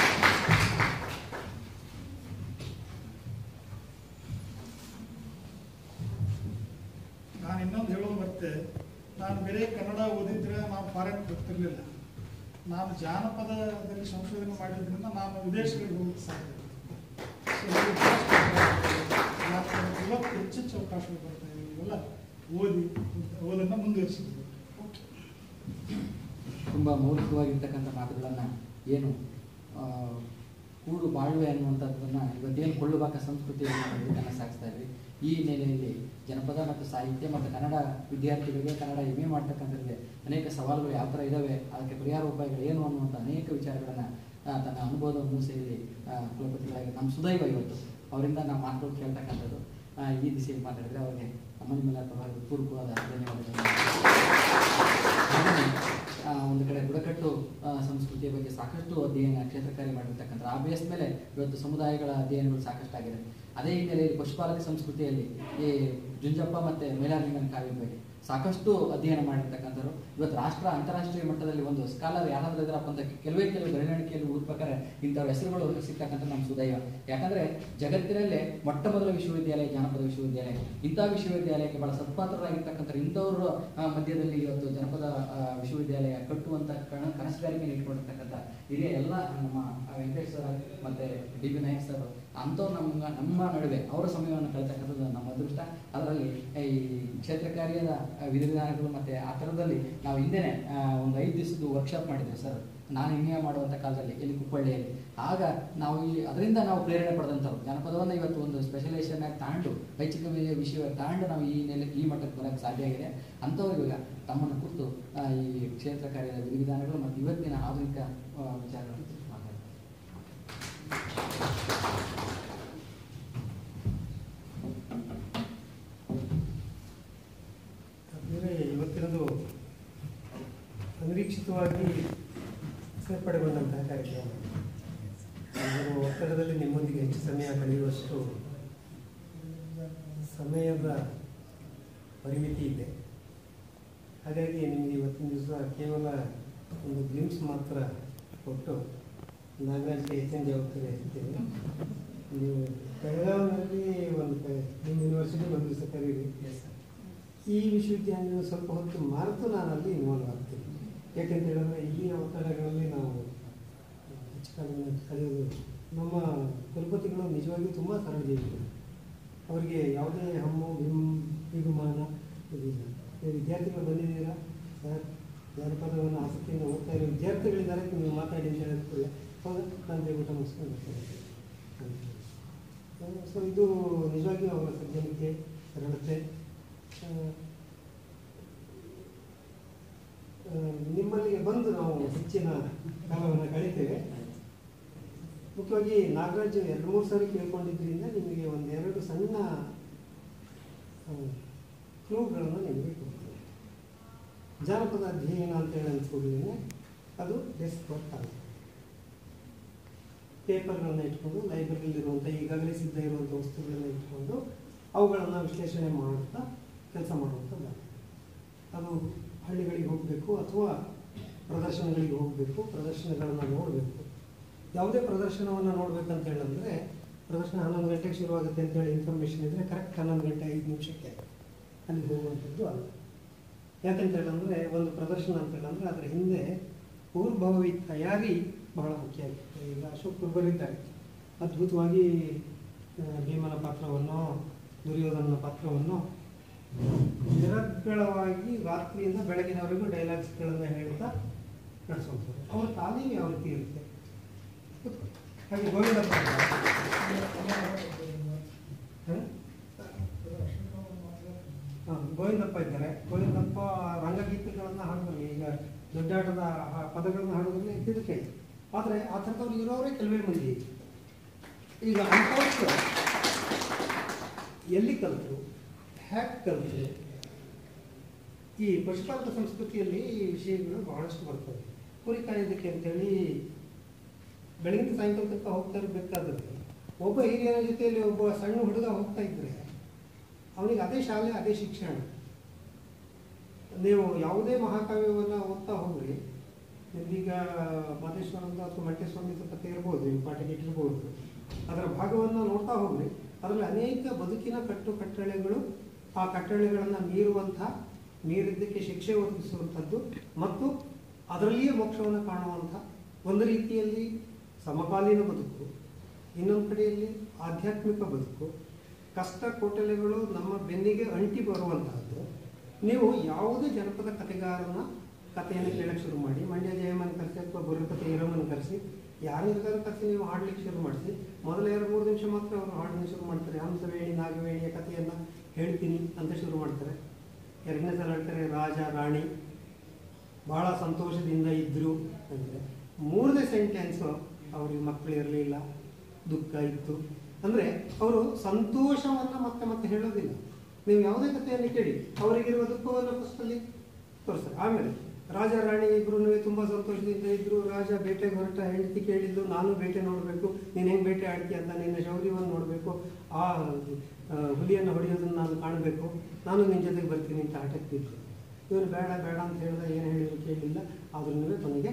ನಾನು ಇನ್ನೊಂದು ಹೇಳೋದು ಮತ್ತೆ ನಾನು ಬೇರೆ ಕನ್ನಡ ಓದಿದ್ರೆ ನಾನು ಫಾರಿನ್ ಹೋಗ್ತಿರ್ಲಿಲ್ಲ ನಾನು ಜಾನಪದದಲ್ಲಿ ಸಂಶೋಧನೆ ಮಾಡಿದ್ರಿಂದ ನಾನು ವಿದೇಶಗಳಿಗೆ ಹೋಗಕ್ಕೆ ಸಾಧ್ಯ So, ಈ ವಿದೇಶಗಳಿಗೆ ನಾನು ಇವತ್ತು ಹೆಚ್ಚೆಚ್ಚು ಅವಕಾಶಗಳು ಬರ್ತಾ ಇದೆ ಇವೆಲ್ಲ ಓದಿ ಓದನ್ನು ಮುಂದುವರಿಸಿದ್ರು ಓಕೆ ತುಂಬ ಮೌಲಿಕವಾಗಿರ್ತಕ್ಕಂಥ ಮಾತುಗಳನ್ನು ಏನು ಆ, ಕೂಡು ಬಾಳ್ವೆ ಅನ್ನುವಂಥದ್ದನ್ನು ಇವತ್ತೇನು ಕೊಳ್ಳುಬಾಕ ಸಂಸ್ಕೃತಿಯನ್ನು ನಾವು ಇದನ್ನು ಸಾಗಿಸ್ತಾ ಇದ್ವಿ ಈ ಹಿನ್ನೆಲೆಯಲ್ಲಿ ಜನಪದ ಮತ್ತು ಸಾಹಿತ್ಯ ಮತ್ತು ಕನ್ನಡ ವಿದ್ಯಾರ್ಥಿಗಳಿಗೆ ಕನ್ನಡ ಎಮ್ ಎ ಮಾಡ್ತಕ್ಕಂಥದ್ದಿದೆ ಅನೇಕ ಸವಾಲುಗಳು ಯಾವ ಥರ ಇದ್ದಾವೆ ಅದಕ್ಕೆ ಪರಿಹಾರ ಉಪಾಯಗಳು ಏನು ಅನ್ನುವಂಥ ಅನೇಕ ವಿಚಾರಗಳನ್ನು ತನ್ನ ಅನುಭವದ ಮೂಸೆಯಲ್ಲಿ ಆ, ಕುಲಪತಿಗಳಾಗಿ ನಮ್ಮ ಸುದೈವ ಇವತ್ತು ಅವರಿಂದ ನಾವು ಮಾತುಗಳು ಕೇಳ್ತಕ್ಕಂಥದ್ದು ಆ, ಈ ದಿಸೆಯಲ್ಲಿ ಮಾತಾಡಿದ್ರೆ ಅವರಿಗೆ ನಮ್ಮ ನಿಮ್ಮೆಲ್ಲ ಪರವಾಗಿ ಪೂರ್ವಕವಾದ ಧನ್ಯವಾದಗಳು ಹಾಗೆಯೇ, ಆ, ಒಂದು ಕಡೆ ಬುಡಕಟ್ಟು ಆ, ಸಂಸ್ಕೃತಿಯ ಬಗ್ಗೆ ಸಾಕಷ್ಟು ಅಧ್ಯಯನ ಕ್ಷೇತ್ರ ಕಾರ್ಯ ಮಾಡಿರ್ತಕ್ಕಂಥ ಆ ಬೇಸ್ ಮೇಲೆ ಇವತ್ತು ಸಮುದಾಯಗಳ ಅಧ್ಯಯನಗಳು ಸಾಕಷ್ಟು ಆಗಿದೆ ಅದೇ ಹಿನ್ನೆಲೆಯಲ್ಲಿ ಪಶುಪಾಲನೆ ಸಂಸ್ಕೃತಿಯಲ್ಲಿ ಈ ಜುಂಜಪ್ಪ ಮತ್ತೆ ಮೇಲಾಲಿಂಗನ ಕಾವ್ಯ ಬಗ್ಗೆ ಸಾಕಷ್ಟು ಅಧ್ಯಯನ ಮಾಡಿರ್ತಕ್ಕಂಥವ್ರು ಇವತ್ತು ರಾಷ್ಟ್ರ ಅಂತಾರಾಷ್ಟ್ರೀಯ ಮಟ್ಟದಲ್ಲಿ ಒಂದು ಸ್ಕಾಲರ್ ಯಾರಾದ್ರೂ ಇದ್ರಪ್ಪ ಅಂತ ಕೆಲವೇ ಕೆಲವು ಬೆರಳಿಕೆಯಲ್ಲಿ ಊರ್ ಪ್ರಕಾರ ಇಂಥವ್ರ ಹೆಸರುಗಳು ಸಿಗ್ತಕ್ಕಂಥ ನಮ್ಮ ಸುದೈವ ಯಾಕಂದ್ರೆ ಜಗತ್ತಿನಲ್ಲೇ ಮೊಟ್ಟ ಮೊದಲ ವಿಶ್ವವಿದ್ಯಾಲಯ ಜಾನಪದ ವಿಶ್ವವಿದ್ಯಾಲಯ ಇಂಥ ವಿಶ್ವವಿದ್ಯಾಲಯಕ್ಕೆ ಬಹಳ ಸತ್ಪಾತ್ರರಾಗಿರ್ತಕ್ಕಂಥ ಇಂಥವ್ರ ಆ, ಮಧ್ಯದಲ್ಲಿ ಇವತ್ತು ಜನಪದ ಆ, ವಿಶ್ವವಿದ್ಯಾಲಯ ಕಟ್ಟುವಂತ ಕಣ ಕನಸುಗಾರಿಕೆ ಇಟ್ಕೊಂಡಿರ್ತಕ್ಕಂಥ ಹಿರಿಯ ಎಲ್ಲ ನಮ್ಮ ವೆಂಕಟೇಶ್ ಸರ್ ಮತ್ತೆ ಡಿ ಬಿ ನಾಯಕ್ ಸರ್ ಅಂಥವ್ರು ನಮ್ಮ ನಮ್ಮ ನಡುವೆ ಅವರ ಸಮಯವನ್ನು ಕಳೆತಕ್ಕಂಥದ್ದು ನಮ್ಮ ಅದೃಷ್ಟ ಅದರಲ್ಲಿ ಈ ಕ್ಷೇತ್ರ ಕಾರ್ಯದ ವಿಧಿವಿಧಾನಗಳು ಮತ್ತೆ ಆ ಥರದಲ್ಲಿ ನಾವು ಹಿಂದೆನೆ ಆ, ಒಂದು ಐದು ದಿವಸದ್ದು ವರ್ಕ್ಶಾಪ್ ಮಾಡಿದ್ವಿ ಸರ್ ನಾನು ಎಮ್ ಮಾಡುವಂಥ ಕಾಲದಲ್ಲಿ ಇಲ್ಲಿ ಕುಪ್ಪಳ್ಳಿಯಲ್ಲಿ ಆಗ ನಾವು ಈ ಅದರಿಂದ ನಾವು ಪ್ರೇರಣೆ ಪಡೆದಂಥವ್ರು ಜಾನಪದವನ್ನು ಇವತ್ತು ಒಂದು ಸ್ಪೆಷಲೈಸೇಷನ್ ಆಗಿ ತಾಂಡು ಐಚ್ಛಿಕ ವಿ- ವಿಷಯ ತಾಂಡು ನಾವು ಈ ನೆಲೆ ಈ ಮಟ್ಟಕ್ಕೆ ಬರೋಕ್ಕೆ ಸಾಧ್ಯ ಆಗಿದೆ ಅಂಥವ್ರು ಇವಾಗ ತಮ್ಮನ್ನು ಕುರಿತು ಆ, ಈ ಕ್ಷೇತ್ರ ಕಾರ್ಯದ ವಿಧಿವಿಧಾನಗಳು ಮತ್ತು ಇವತ್ತಿನ ಆಧುನಿಕ ಆ, ವಿಚಾರಗಳನ್ನು ಕುರಿತು ಮಾತಾಡ್ತಾರೆ ಅಂದರೆ ಇವತ್ತಿನದು ಅನಿರೀಕ್ಷಿತವಾಗಿ ಸೇರ್ಪಡೆಗೊಂಡಂತಹ ಕಾರ್ಯಕ್ರಮ ನಾನು ಒತ್ತಡದಲ್ಲಿ ನಿಮ್ಮೊಂದಿಗೆ ಹೆಚ್ಚು ಸಮಯ ಕಳೆಯುವಷ್ಟು ಸಮಯದ ಪರಿಮಿತಿ ಇದೆ ಹಾಗಾಗಿ ನಿಮಗೆ ಇವತ್ತಿನ ದಿವಸ ಕೇವಲ ಒಂದು ಗ್ಲಿಮ್ಸ್ ಮಾತ್ರ ಕೊಟ್ಟು ನಾಗರಾಜ್ಗೆ ಹೆಚ್ಚಿನ ಜವಾಬ್ದಾರಿ ಹೇಳ್ತೇನೆ ನೀವು ಬೆಳಗಾವಿನಲ್ಲಿ ಒಂದು ಕ- ನಿಮ್ಮ ಯೂನಿವರ್ಸಿಟಿ ಒಂದು ದಿವಸ ಕರೀರಿ ಈ ವಿಶ್ವವಿದ್ಯಾಲಯ ಸ್ವಲ್ಪ ಹೊತ್ತು ಮರೆತು ನಾನು ಅಲ್ಲಿ ಇನ್ವಾಲ್ವ್ ಆಗ್ತೀನಿ ಯಾಕೆಂತ ಹೇಳಿದ್ರೆ ಇಲ್ಲಿನ ಒತ್ತಡಗಳಲ್ಲಿ ನಾವು ಹೆಚ್ಚು ಕಾಲವನ್ನು ಕಳೆಯೋದು ನಮ್ಮ ಕುಲಪತಿಗಳು ನಿಜವಾಗಿಯೂ ತುಂಬ ಸರಳ ಜೀವಿಗಳು ಅವರಿಗೆ ಯಾವುದೇ ಹಮ್ಮು ಬಿಮ್ ಬಿಗುಮಾನ ಇದಿಲ್ಲ ನೀವು ವಿದ್ಯಾರ್ಥಿಗಳು ಬಂದಿದ್ದೀರಾ ಸರ್ ಜಾನಪದವನ್ನು ಆಸಕ್ತಿಯಿಂದ ಓದ್ತಾ ಇರೋ ವಿದ್ಯಾರ್ಥಿಗಳಿದ್ದಾರೆ ನೀವು ಮಾತಾಡಿ ಅಂತ ಹೇಳಿದ್ರೆ ಹೌದಾ ನಾನು ದಯವಿಟ್ಟು ಮುಗಿಸ್ಕೊಂಡು ಬರ್ತೀನಿ ಸೊ ಇದು ನಿಜವಾಗಿಯೂ ಅವರ ಸಜ್ಜನಿಕೆ ಸರಳತೆ ಆ, ಆ, ನಿಮ್ಮಲ್ಲಿಗೆ ಬಂದು ನಾವು ಹೆಚ್ಚಿನ ಕಾಲವನ್ನು ಕಳಿತೇವೆ ಮುಖ್ಯವಾಗಿ ನಾಗರಾಜ್ ಎರಡು ಮೂರು ಸಾರಿ ಕೇಳ್ಕೊಂಡಿದ್ರಿಂದ ನಿಮಗೆ ಒಂದೆರಡು ಸಣ್ಣ ಕ್ಲೂಗಳನ್ನು ನಿಮಗೆ ಕೊಡ್ತೀನಿ ಜಾನಪದ ಅಧ್ಯಯನ ಅಂತ ಹೇಳಿ ಅಂದ್ಕೊಂಡಿದ್ದೀನಿ ಅದು ಡೆಸ್ಕ್ ವರ್ಕ್ ಆಗುತ್ತೆ ಪೇಪರ್ಗಳನ್ನ ಇಟ್ಕೊಂಡು ಲೈಬ್ರರಿಲಿರುವಂಥ ಈಗಾಗಲೇ ಸಿದ್ಧ ಇರುವಂಥ ವಸ್ತುಗಳನ್ನ ಇಟ್ಕೊಂಡು ಅವುಗಳನ್ನು ವಿಶ್ಲೇಷಣೆ ಮಾಡ್ತಾ ಕೆಲಸ ಮಾಡುವಂಥದ್ದು ಅದು ಹಳ್ಳಿಗಳಿಗೆ ಹೋಗಬೇಕು ಅಥವಾ ಪ್ರದರ್ಶನಗಳಿಗೆ ಹೋಗಬೇಕು ಪ್ರದರ್ಶನಗಳನ್ನು ನೋಡಬೇಕು ಯಾವುದೇ ಪ್ರದರ್ಶನವನ್ನು ನೋಡ್ಬೇಕಂತ ಹೇಳಿದ್ರೆ ಪ್ರದರ್ಶನ ಹನ್ನೊಂದು ಗಂಟೆಗೆ ಶುರುವಾಗುತ್ತೆ ಅಂತ ಹೇಳಿ ಇನ್ಫಾರ್ಮೇಷನ್ ಇದ್ದರೆ ಕರೆಕ್ಟ್ ಹನ್ನೊಂದು ಗಂಟೆ ಐದು ನಿಮಿಷಕ್ಕೆ ಅಲ್ಲಿ ಹೋಗುವಂಥದ್ದು ಅಲ್ಲ ಯಾಕಂತ ಹೇಳಿದ್ರೆ ಒಂದು ಪ್ರದರ್ಶನ ಅಂತ ಹೇಳಿದ್ರೆ ಅದರ ಹಿಂದೆ ಪೂರ್ವಭಾವಿ ತಯಾರಿ ಬಹಳ ಮುಖ್ಯ ಆಗುತ್ತೆ ಈಗ ಅಶೋಕ್ ಬರಿದ್ದಾರೆ ಅದ್ಭುತವಾಗಿ ಆ, ಭೀಮನ ಪಾತ್ರವನ್ನು ದುರ್ಯೋಧನನ ಪಾತ್ರವನ್ನು ನಿರರ್ಗಳವಾಗಿ ರಾತ್ರಿಯಿಂದ ಬೆಳಗಿನವರೆಗೂ ಡೈಲಾಗ್ಸ್ಗಳನ್ನು ಹೇಳ್ತಾ ನಡೆಸುವಂಥದ್ದು ಅವ್ರ ತಾಲೀಮು ಯಾವ ರೀತಿ ಇರುತ್ತೆ ಹಾಗೆ ಗೋವಿಂದಪ್ಪ ಹ? ಹ, ಗೋವಿಂದಪ್ಪ ಇದ್ದಾರೆ ಗೋವಿಂದಪ್ಪ ರಂಗಗೀತೆಗಳನ್ನು ಹಾಡೋದ್ರಲ್ಲಿ ಈಗ ದೊಡ್ಡಾಟದ ಆ ಪದಗಳನ್ನು ಹಾಡೋದ್ರಲ್ಲಿ ತಿರುಕೆ ಆದರೆ ಆ ಥರದವ್ರು ಇರೋರೇ ಕೆಲವೇ ಮಂದಿ ಈಗ ಅಂಥವ್ರು ಎಲ್ಲಿ ಕಲಿತರು ಹ್ಯಾಕ್ ಕಲಿತರು ಈ ಪಶುಪಾಲಕ ಸಂಸ್ಕೃತಿಯಲ್ಲಿ ಈ ವಿಷಯಗಳು ಬಹಳಷ್ಟು ಬರ್ತವೆ ಕುರಿ ಕಾಯೋದಕ್ಕೆ ಅಂತೇಳಿ ಬೆಳಗಿನ ಸಾಯಂಕಾಲ ತನಕ ಹೋಗ್ತಾ ಇರಬೇಕಾದ್ರೆ ಒಬ್ಬ ಹಿರಿಯರ ಜೊತೆಯಲ್ಲಿ ಒಬ್ಬ ಸಣ್ಣ ಹುಡುಗ ಹೋಗ್ತಾ ಇದ್ರೆ ಅವನಿಗೆ ಅದೇ ಶಾಲೆ ಅದೇ ಶಿಕ್ಷಣ ನೀವು ಯಾವುದೇ ಮಹಾಕಾವ್ಯವನ್ನು ಓದ್ತಾ ಹೋಗ್ರಿ ನಿಮ್ಗೀಗ ಮಾದೇಶ್ವರಂದು ಅಥವಾ ಮಂಟೇಶ್ವರಂದು ಕಥೆ ಇರ್ಬೋದು ನೀವು ಪಾಠಕ್ಕೆ ಇಟ್ಟಿರ್ಬೋದು ಅದರ ಭಾಗವನ್ನು ನೋಡ್ತಾ ಹೋಗ್ರಿ ಅದರಲ್ಲಿ ಅನೇಕ ಬದುಕಿನ ಕಟ್ಟು ಕಟ್ಟಳೆಗಳು ಆ ಕಟ್ಟಳೆಗಳನ್ನು ಮೀರುವಂಥ ಮೀರಿದ್ದಕ್ಕೆ ಶಿಕ್ಷೆ ಒದಗಿಸುವಂಥದ್ದು ಮತ್ತು ಅದರಲ್ಲಿಯೇ ಮೋಕ್ಷವನ್ನು ಕಾಣುವಂಥ ಒಂದು ರೀತಿಯಲ್ಲಿ ಸಮಕಾಲೀನ ಬದುಕು ಇನ್ನೊಂದು ಕಡೆಯಲ್ಲಿ ಆಧ್ಯಾತ್ಮಿಕ ಬದುಕು ಕಷ್ಟ ಕೋಟಲೆಗಳು ನಮ್ಮ ಬೆನ್ನಿಗೆ ಅಂಟಿ ಬರುವಂತಹದ್ದು ನೀವು ಯಾವುದೇ ಜನಪದ ಕಥೆಗಾರನ ಕಥೆಯನ್ನು ಕೇಳಕ್ಕೆ ಶುರು ಮಾಡಿ ಮಂಡ್ಯ ಜಯಮ್ಮನ ಕರೆಸಿ ಅಥವಾ ಬುರ್ರಕಥೆ ಈರಮ್ಮನ ಕರೆಸಿ ಯಾರಿಗಾರು ಕರೆಸಿ ನೀವು ಹಾಡ್ಲಿಕ್ಕೆ ಶುರು ಮಾಡಿಸಿ ಮೊದಲ ಎರಡು ಮೂರು ನಿಮಿಷ ಮಾತ್ರ ಅವರು ಹಾಡನ್ನು ಶುರು ಮಾಡ್ತಾರೆ ಹಂಸವೇಣಿ ನಾಗವೇಣಿಯ ಕಥೆಯನ್ನು ಹೇಳ್ತೀನಿ ಅಂತ ಶುರು ಮಾಡ್ತಾರೆ ಎರಡನೇ ಸಲ ಹೇಳ್ತಾರೆ ರಾಜ ರಾಣಿ ಬಹಳ ಸಂತೋಷದಿಂದ ಇದ್ರು ಅಂದರೆ ಮೂರನೇ ಸೆಂಟೆನ್ಸು ಅವ್ರಿಗೆ ಮಕ್ಕಳು ಇರಲಿಲ್ಲ ದುಃಖ ಇತ್ತು ಅಂದರೆ ಅವರು ಸಂತೋಷವನ್ನು ಮತ್ತೆ ಮತ್ತೆ ಹೇಳೋದಿಲ್ಲ ನೀವು ಯಾವುದೇ ಕಥೆಯನ್ನು ಕೇಳಿ ಅವರಿಗಿರುವ ದುಃಖವನ್ನು ಫಸ್ಟಲ್ಲಿ ತೋರಿಸ್ತಾರೆ ಆಮೇಲೆ ರಾಜ ರಾಣಿ ಇಬ್ರು ತುಂಬ ಸಂತೋಷದಿಂದ ಇದ್ರು ರಾಜ ಬೇಟೆಗೆ ಹೊರಟ ಹೆಂಡತಿ ಕೇಳಿದ್ದು ನಾನು ಬೇಟೆ ನೋಡಬೇಕು ನೀನು ಹೆಂಗೆ ಬೇಟೆ ಆಡ್ತೀಯ ಅಂತ ನಿನ್ನ ಶೌರ್ಯವನ್ನು ನೋಡಬೇಕು ಆ ಆ, ಹುಲಿಯನ್ನು ಹೊಡೆಯೋದನ್ನು ನಾನು ಕಾಣಬೇಕು ನಾನು ನಿನ್ನ ಜೊತೆಗೆ ಬರ್ತೀನಿ ಅಂತ ಆಟಕ್ಕೆ ಬಿದ್ದು ಇವನು ಬೇಡ ಬೇಡ ಅಂತ ಹೇಳಿದ ಏನು ಹೇಳಿದ್ರು ಕೇಳಲಿಲ್ಲ ಆದ್ರೂ ಕೊನೆಗೆ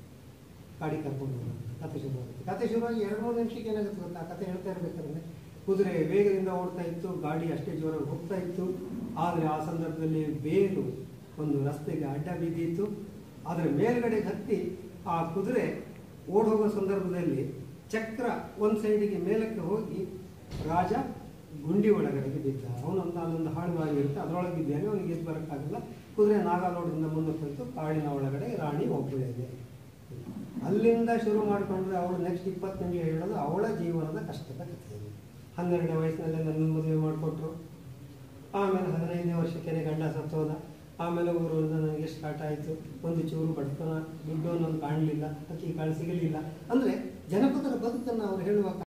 ಗಾಡಿ ಕರ್ಕೊಂಡು ಹೋಗೋದು ಕತೆ ಶುರುವಾಗುತ್ತೆ ಕತೆ ಶುರುವಾಗಿ ಎರಡು ಮೂರು ನಿಮಿಷಕ್ಕೆ ಏನಾಗುತ್ತೆ ಗೊತ್ತಾ ಕತೆ ಹೇಳ್ತಾ ಇರಬೇಕಾದ್ರೆ ಕುದುರೆ ವೇಗದಿಂದ ಓಡ್ತಾ ಇತ್ತು ಗಾಡಿ ಅಷ್ಟೇ ಜೋರಾಗಿ ಹೋಗ್ತಾ ಇತ್ತು ಆದರೆ ಆ ಸಂದರ್ಭದಲ್ಲಿ ಬೇರು ಒಂದು ರಸ್ತೆಗೆ ಅಡ್ಡ ಬಿದ್ದಿತ್ತು ಅದರ ಮೇಲ್ಗಡೆ ಹತ್ತಿ ಆ ಕುದುರೆ ಓಡ್ ಹೋಗೋ ಸಂದರ್ಭದಲ್ಲಿ ಚಕ್ರ ಒಂದು ಸೈಡಿಗೆ ಮೇಲಕ್ಕೆ ಹೋಗಿ ರಾಜ ಗುಂಡಿ ಒಳಗಡೆಗೆ ಬಿದ್ದ ಅವನೊಂದು ಅಲ್ಲೊಂದು ಹಾಳುವಾಗಿರುತ್ತೆ ಅದರೊಳಗೆ ಬಿದ್ದಾನೆ ಅವನಿಗೆ ಎದ್ದು ಬರೋಕ್ಕಾಗಲ್ಲ ಕುದುರೆ ನಾಗಾಲೋಡದಿಂದ ಮುಂದಕ್ಕೆ ಹೋಯ್ತು ಕಾಡಿನ ಒಳಗಡೆ ರಾಣಿ ಒಬ್ಬಳಿದೆ ಅಲ್ಲಿಂದ ಶುರು ಮಾಡಿಕೊಂಡ್ರೆ ಅವಳು ನೆಕ್ಸ್ಟ್ ಇಪ್ಪತ್ತು ನಿಮಿಷ ಹೇಳೋದು ಅವಳ ಜೀವನದ ಕಷ್ಟದ ಕಥೆ ಹನ್ನೆರಡನೇ ವಯಸ್ಸಿನಲ್ಲಿ ನನ್ನ ಮದುವೆ ಮಾಡಿಕೊಟ್ರು ಆಮೇಲೆ ಹದಿನೈದನೇ ವರ್ಷಕ್ಕೆ ಗಂಡ ಸತ್ತೋದ ಆಮೇಲೆ ಊರು ನನಗೆ ಸ್ಟಾರ್ಟ್ ಆಯಿತು ಒಂದು ಚೂರು ಬಡತನ ದುಡ್ಡು ಅನ್ನೋದು ಕಾಣಲಿಲ್ಲ ಅಕ್ಕಿ ಕಾಳು ಸಿಗಲಿಲ್ಲ ಅಂದರೆ ಜನಪದರ ಬದುಕನ್ನು ಅವ್ರು ಹೇಳುವಾಗ